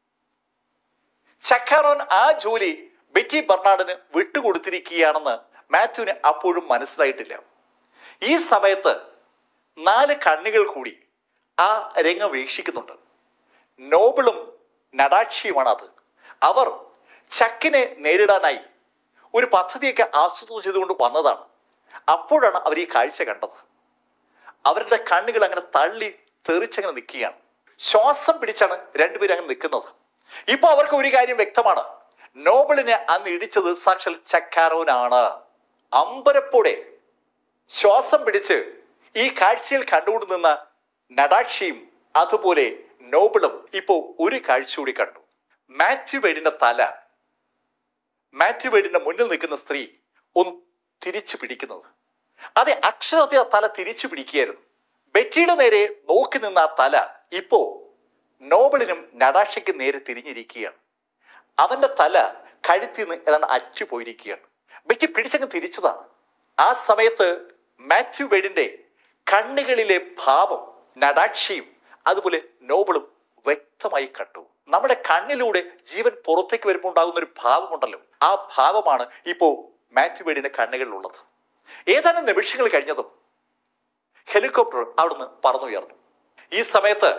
ചക്കാനോൻ ആ ജോലി ബെറ്റി ബർണാഡിന് വിട്ടുകൊടുത്തിരിക്കുകയാണെന്ന് മാത്യുവിന് അപ്പോഴും മനസ്സിലായിട്ടില്ല ഈ സമയത്ത് നാല് കണ്ണുകൾ കൂടി ആ രംഗം വീക്ഷിക്കുന്നുണ്ട് നോബിളും നടാക്ഷിയുമാണ് അത് അവർ ചക്കിനെ നേരിടാനായി ഒരു പദ്ധതിയൊക്കെ ആസൂത്രണം ചെയ്തുകൊണ്ട് വന്നതാണ് അപ്പോഴാണ് അവർ ഈ കാഴ്ച കണ്ടത് അവരുടെ കണ്ണുകൾ അങ്ങനെ തള്ളി തെറിച്ചങ്ങനെ നിൽക്കുകയാണ് ശ്വാസം പിടിച്ചാണ് രണ്ടുപേരും അങ്ങനെ നിൽക്കുന്നത് ഇപ്പൊ അവർക്ക് ഒരു കാര്യം വ്യക്തമാണ് നോബിളിനെ അന്ന് ഇടിച്ചത് സാക്ഷാൽ ചക്കാരോനാണ് അമ്പരപ്പോടെ ശ്വാസം പിടിച്ച് ഈ കാഴ്ചയിൽ കണ്ടുകൊണ്ട് നിന്ന നടാക്ഷിയും അതുപോലെ നോബിളും ഇപ്പോ ഒരു കാഴ്ച കൂടി കണ്ടു മാത്യു വേഡിന്റെ തല മാത്യു വേഡിന്റെ മുന്നിൽ നിൽക്കുന്ന സ്ത്രീ ഒന്ന് തിരിച്ചു പിടിക്കുന്നത് അതെ അക്ഷരത്തെ ആ തല തിരിച്ചു പിടിക്കുകയായിരുന്നു ബെറ്റിയുടെ നേരെ നോക്കി നിന്ന ആ തല ഇപ്പോ നോബിളിനും നടാഷയ്ക്കും നേരെ തിരിഞ്ഞിരിക്കുകയാണ് അവന്റെ തല കഴുത്തിൽ നിന്ന് ഏതാണ്ട് അച്ചു പോയിരിക്കുകയാണ് ബെറ്റി പിടിച്ചങ്ങ് തിരിച്ചതാണ് ആ സമയത്ത് മാത്യു വേഡിന്റെ കണ്ണുകളിലെ ഭാവം നടാക്ഷിയും അതുപോലെ നോബിളും വ്യക്തമായി കണ്ടു നമ്മുടെ കണ്ണിലൂടെ ജീവൻ പുറത്തേക്ക് വരുമ്പോൾ ഉണ്ടാകുന്ന ഒരു ഭാവമുണ്ടല്ലോ ആ ഭാവമാണ് ഇപ്പോ മാത്യു വേഡിന്റെ കണ്ണുകളിലുള്ളത് ഏതാനും നിമിഷങ്ങൾ കഴിഞ്ഞതും ഹെലികോപ്റ്റർ അവിടുന്ന് പറന്നുയർന്നു ഈ സമയത്ത്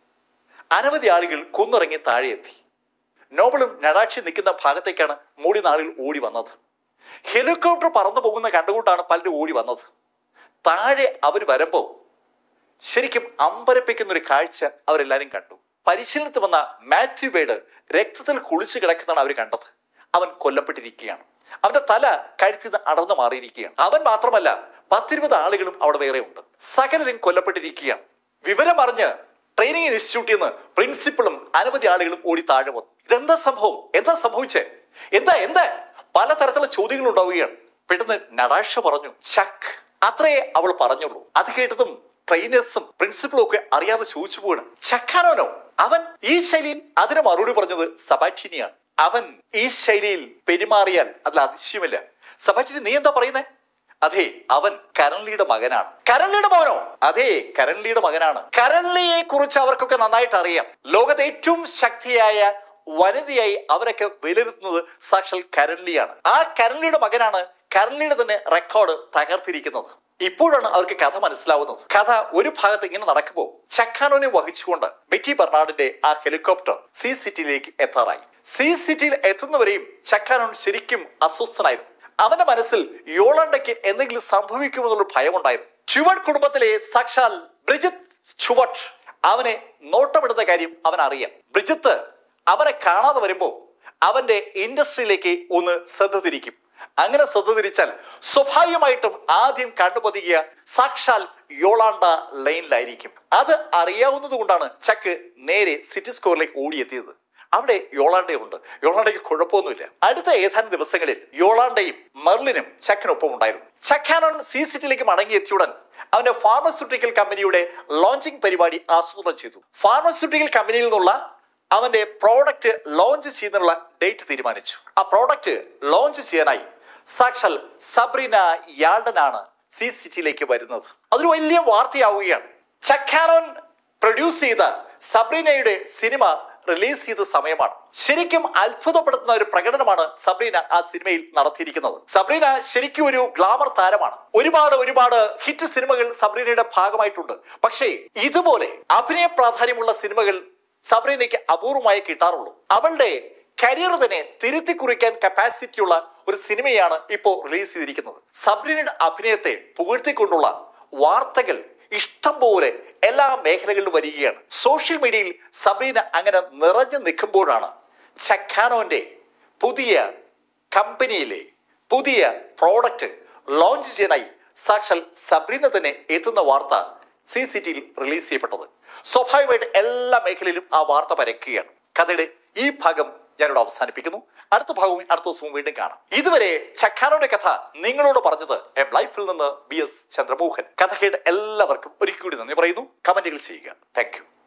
അനവധി ആളുകൾ കുന്നിറങ്ങി താഴെ എത്തി നോബിളും നടാക്ഷി നിൽക്കുന്ന ഭാഗത്തേക്കാണ് മൂടി നാളിൽ ഓടി വന്നത് ഹെലികോപ്റ്റർ പറന്നു പോകുന്ന കണ്ടുകൊണ്ടാണ് പലരും ഓടി വന്നത് താഴെ അവർ വരുമ്പോൾ ശരിക്കും അമ്പരപ്പിക്കുന്ന ഒരു കാഴ്ച അവരെല്ലാരും കണ്ടു പരിശീലനത്തിൽ വന്ന മാത്യു വേഡ് രക്തത്തിൽ കുളിച്ചു കിടക്കുന്നതാണ് അവർ കണ്ടത് അവൻ കൊല്ലപ്പെട്ടിരിക്കുകയാണ് അവന്റെ തല കഴുത്തിൽ നിന്ന് അടർന്നു മാറിയിരിക്കുകയാണ് അവൻ മാത്രമല്ല പത്തിരുപത് ആളുകളും അവിടെ വേറെ ഉണ്ട് സകലരും കൊല്ലപ്പെട്ടിരിക്കുകയാണ് വിവരം അറിഞ്ഞ് ട്രെയിനിങ് ഇൻസ്റ്റിറ്റ്യൂട്ടിൽ നിന്ന് പ്രിൻസിപ്പളും അനവധി ആളുകളും ഓടി താഴെ വന്നു ഇതെന്താ സംഭവം എന്താ സംഭവിച്ചേ എന്താ എന്താ പലതരത്തിലുള്ള ചോദ്യങ്ങൾ ഉണ്ടാവുകയാണ് പെട്ടെന്ന് നടാഷ പറഞ്ഞു ചക്ക് അത്രേ അവൾ പറഞ്ഞുള്ളൂ അത് കേട്ടതും ട്രെയിനേഴ്സും പ്രിൻസിപ്പളും ഒക്കെ അറിയാതെ ചോദിച്ചു പോവാണ് ചക്കാനോനോ അവൻ ഈ ശൈലിയിൽ അതിന് മറുപടി പറഞ്ഞത് സബാറ്റിനിയാണ് അവൻ ഈ ശൈലിയിൽ പെരുമാറിയാൽ അതിൽ അതിശയമില്ല സബാറ്റിനി നീ എന്താ പറയുന്നേ അതെ അവൻ കരൺലിയുടെ മകനാണ് കരൺലിയുടെ മകനോ അതെ കരൺലിയുടെ മകനാണ് കരൺലിയെ കുറിച്ച് അവർക്കൊക്കെ നന്നായിട്ട് അറിയാം ലോകത്തെ ഏറ്റവും ശക്തിയായ വനിതയായി അവരൊക്കെ വിലയിരുത്തുന്നത് സാക്ഷാൽ കരൺലിയാണ് ആ കരൺലിയുടെ മകനാണ് കരൺലിയുടെ തന്നെ റെക്കോർഡ് തകർത്തിരിക്കുന്നത് ഇപ്പോഴാണ് അവർക്ക് കഥ മനസ്സിലാവുന്നത് കഥ ഒരു ഭാഗത്ത് ഇങ്ങനെ നടക്കുമ്പോൾ ചക്കാനോനെ വഹിച്ചുകൊണ്ട് ബെറ്റി ബർണാഡിന്റെ ആ ഹെലികോപ്റ്റർ സി സിറ്റിയിലേക്ക് എത്താറായി സി സിറ്റിയിൽ എത്തുന്നവരെയും ചക്കാനോൻ ശരിക്കും അസ്വസ്ഥനായിരുന്നു അവന്റെ മനസ്സിൽ യോളണ്ടയ്ക്ക് എന്തെങ്കിലും സംഭവിക്കുമെന്നുള്ള ഭയമുണ്ടായിരുന്നു ചുവട്ട് കുടുംബത്തിലെ സാക്ഷാൽ ബ്രിജിത്ത് ചുവട്ട് അവനെ നോട്ടമിടുന്ന കാര്യം അവൻ അറിയാം ബ്രിജിത്ത് അവനെ കാണാതെ വരുമ്പോ അവന്റെ ഇൻഡസ്ട്രിയിലേക്ക് ഒന്ന് ശ്രദ്ധ തിരിക്കും അങ്ങനെ ശ്രദ്ധ തിരിച്ചാൽ സ്വാഭാവികമായിട്ടും ആദ്യം കണ്ടുപതിക്കുക സാക്ഷാൽ യോളാണ്ട ലൈനിലായിരിക്കും അത് അറിയാവുന്നത് കൊണ്ടാണ് ചക്ക് നേരെ സിറ്റി സ്കോറിലേക്ക് ഓടിയെത്തിയത് അവിടെ യോളാണ്ടയുണ്ട് യോളാണ്ടയ്ക്ക് കുഴപ്പമൊന്നുമില്ല അടുത്ത ഏതാനും ദിവസങ്ങളിൽ യോളാണ്ടയും മെർലിനും ചക്കിനൊപ്പം ഉണ്ടായിരുന്നു ചക്കാനോൺ സി സിറ്റിയിലേക്ക് മടങ്ങിയെത്തിയുടൻ അവന്റെ ഫാർമസ്യൂട്ടിക്കൽ കമ്പനിയുടെ ലോഞ്ചിങ് പരിപാടി ആസൂത്രണം ചെയ്തു ഫാർമസ്യൂട്ടിക്കൽ കമ്പനിയിൽ നിന്നുള്ള അവന്റെ പ്രോഡക്റ്റ് ലോഞ്ച് ചെയ്യുന്നതിനുള്ള ഡേറ്റ് തീരുമാനിച്ചു ആ പ്രോഡക്റ്റ് ലോഞ്ച് ചെയ്യാനായി സാക്ഷാൽ സബ്രീന യാൾഡനാണ് സി സിറ്റിയിലേക്ക് വരുന്നത് അതൊരു വലിയ വാർത്തയാവുകയാണ് ചക്കാനോൻ പ്രൊഡ്യൂസ് ചെയ്ത സബ്രീനയുടെ സിനിമ റിലീസ് ചെയ്ത സമയമാണ് ശരിക്കും അത്ഭുതപ്പെടുത്തുന്ന ഒരു പ്രകടനമാണ് സബ്രീന ആ സിനിമയിൽ നടത്തിയിരിക്കുന്നത് സബ്രീന ശരിക്കും ഒരു ഗ്ലാമർ താരമാണ് ഒരുപാട് ഒരുപാട് ഹിറ്റ് സിനിമകൾ സബ്രീനയുടെ ഭാഗമായിട്ടുണ്ട് പക്ഷേ ഇതുപോലെ അഭിനയ പ്രാധാന്യമുള്ള സിനിമകൾ സബ്രീനയ്ക്ക് അപൂർവമായി കിട്ടാറുള്ളൂ അവളുടെ കരിയർ തന്നെ തിരുത്തി കുറിക്കാൻ കപ്പാസിറ്റിയുള്ള ഒരു സിനിമയാണ് ഇപ്പോൾ റിലീസ് ചെയ്തിരിക്കുന്നത് സബ്രീനയുടെ അഭിനയത്തെ പുകഴ്ത്തിക്കൊണ്ടുള്ള വാർത്തകൾ ഇഷ്ടം പോലെ എല്ലാ മേഖലകളിലും വരികയാണ് സോഷ്യൽ മീഡിയയിൽ സബ്രീന അങ്ങനെ നിറഞ്ഞു നിൽക്കുമ്പോഴാണ് ചക്കാനോന്റെ പുതിയ കമ്പനിയിലെ പുതിയ പ്രോഡക്റ്റ് ലോഞ്ച് ചെയ്യാനായി സാക്ഷാൽ സബ്രീന തന്നെ എത്തുന്ന വാർത്ത സി സിറ്റിയിൽ റിലീസ് ചെയ്യപ്പെട്ടത് സ്വാഭാവികമായിട്ട് എല്ലാ മേഖലയിലും ആ വാർത്ത പരക്കുകയാണ് കഥയുടെ ഈ ഭാഗം ഞാനിവിടെ അവസാനിപ്പിക്കുന്നു അടുത്ത ഭാഗവും അടുത്ത ദിവസവും വീണ്ടും കാണാം ഇതുവരെ ചക്കാനോന്റെ കഥ നിങ്ങളോട് പറഞ്ഞത് എം ലൈഫിൽ നിന്ന് ബി എസ് ചന്ദ്രമോഹൻ കഥ കേട്ട് എല്ലാവർക്കും ഒരിക്കൽ കൂടി നന്ദി പറയുന്നു കമന്റുകൾ ചെയ്യുക താങ്ക് യു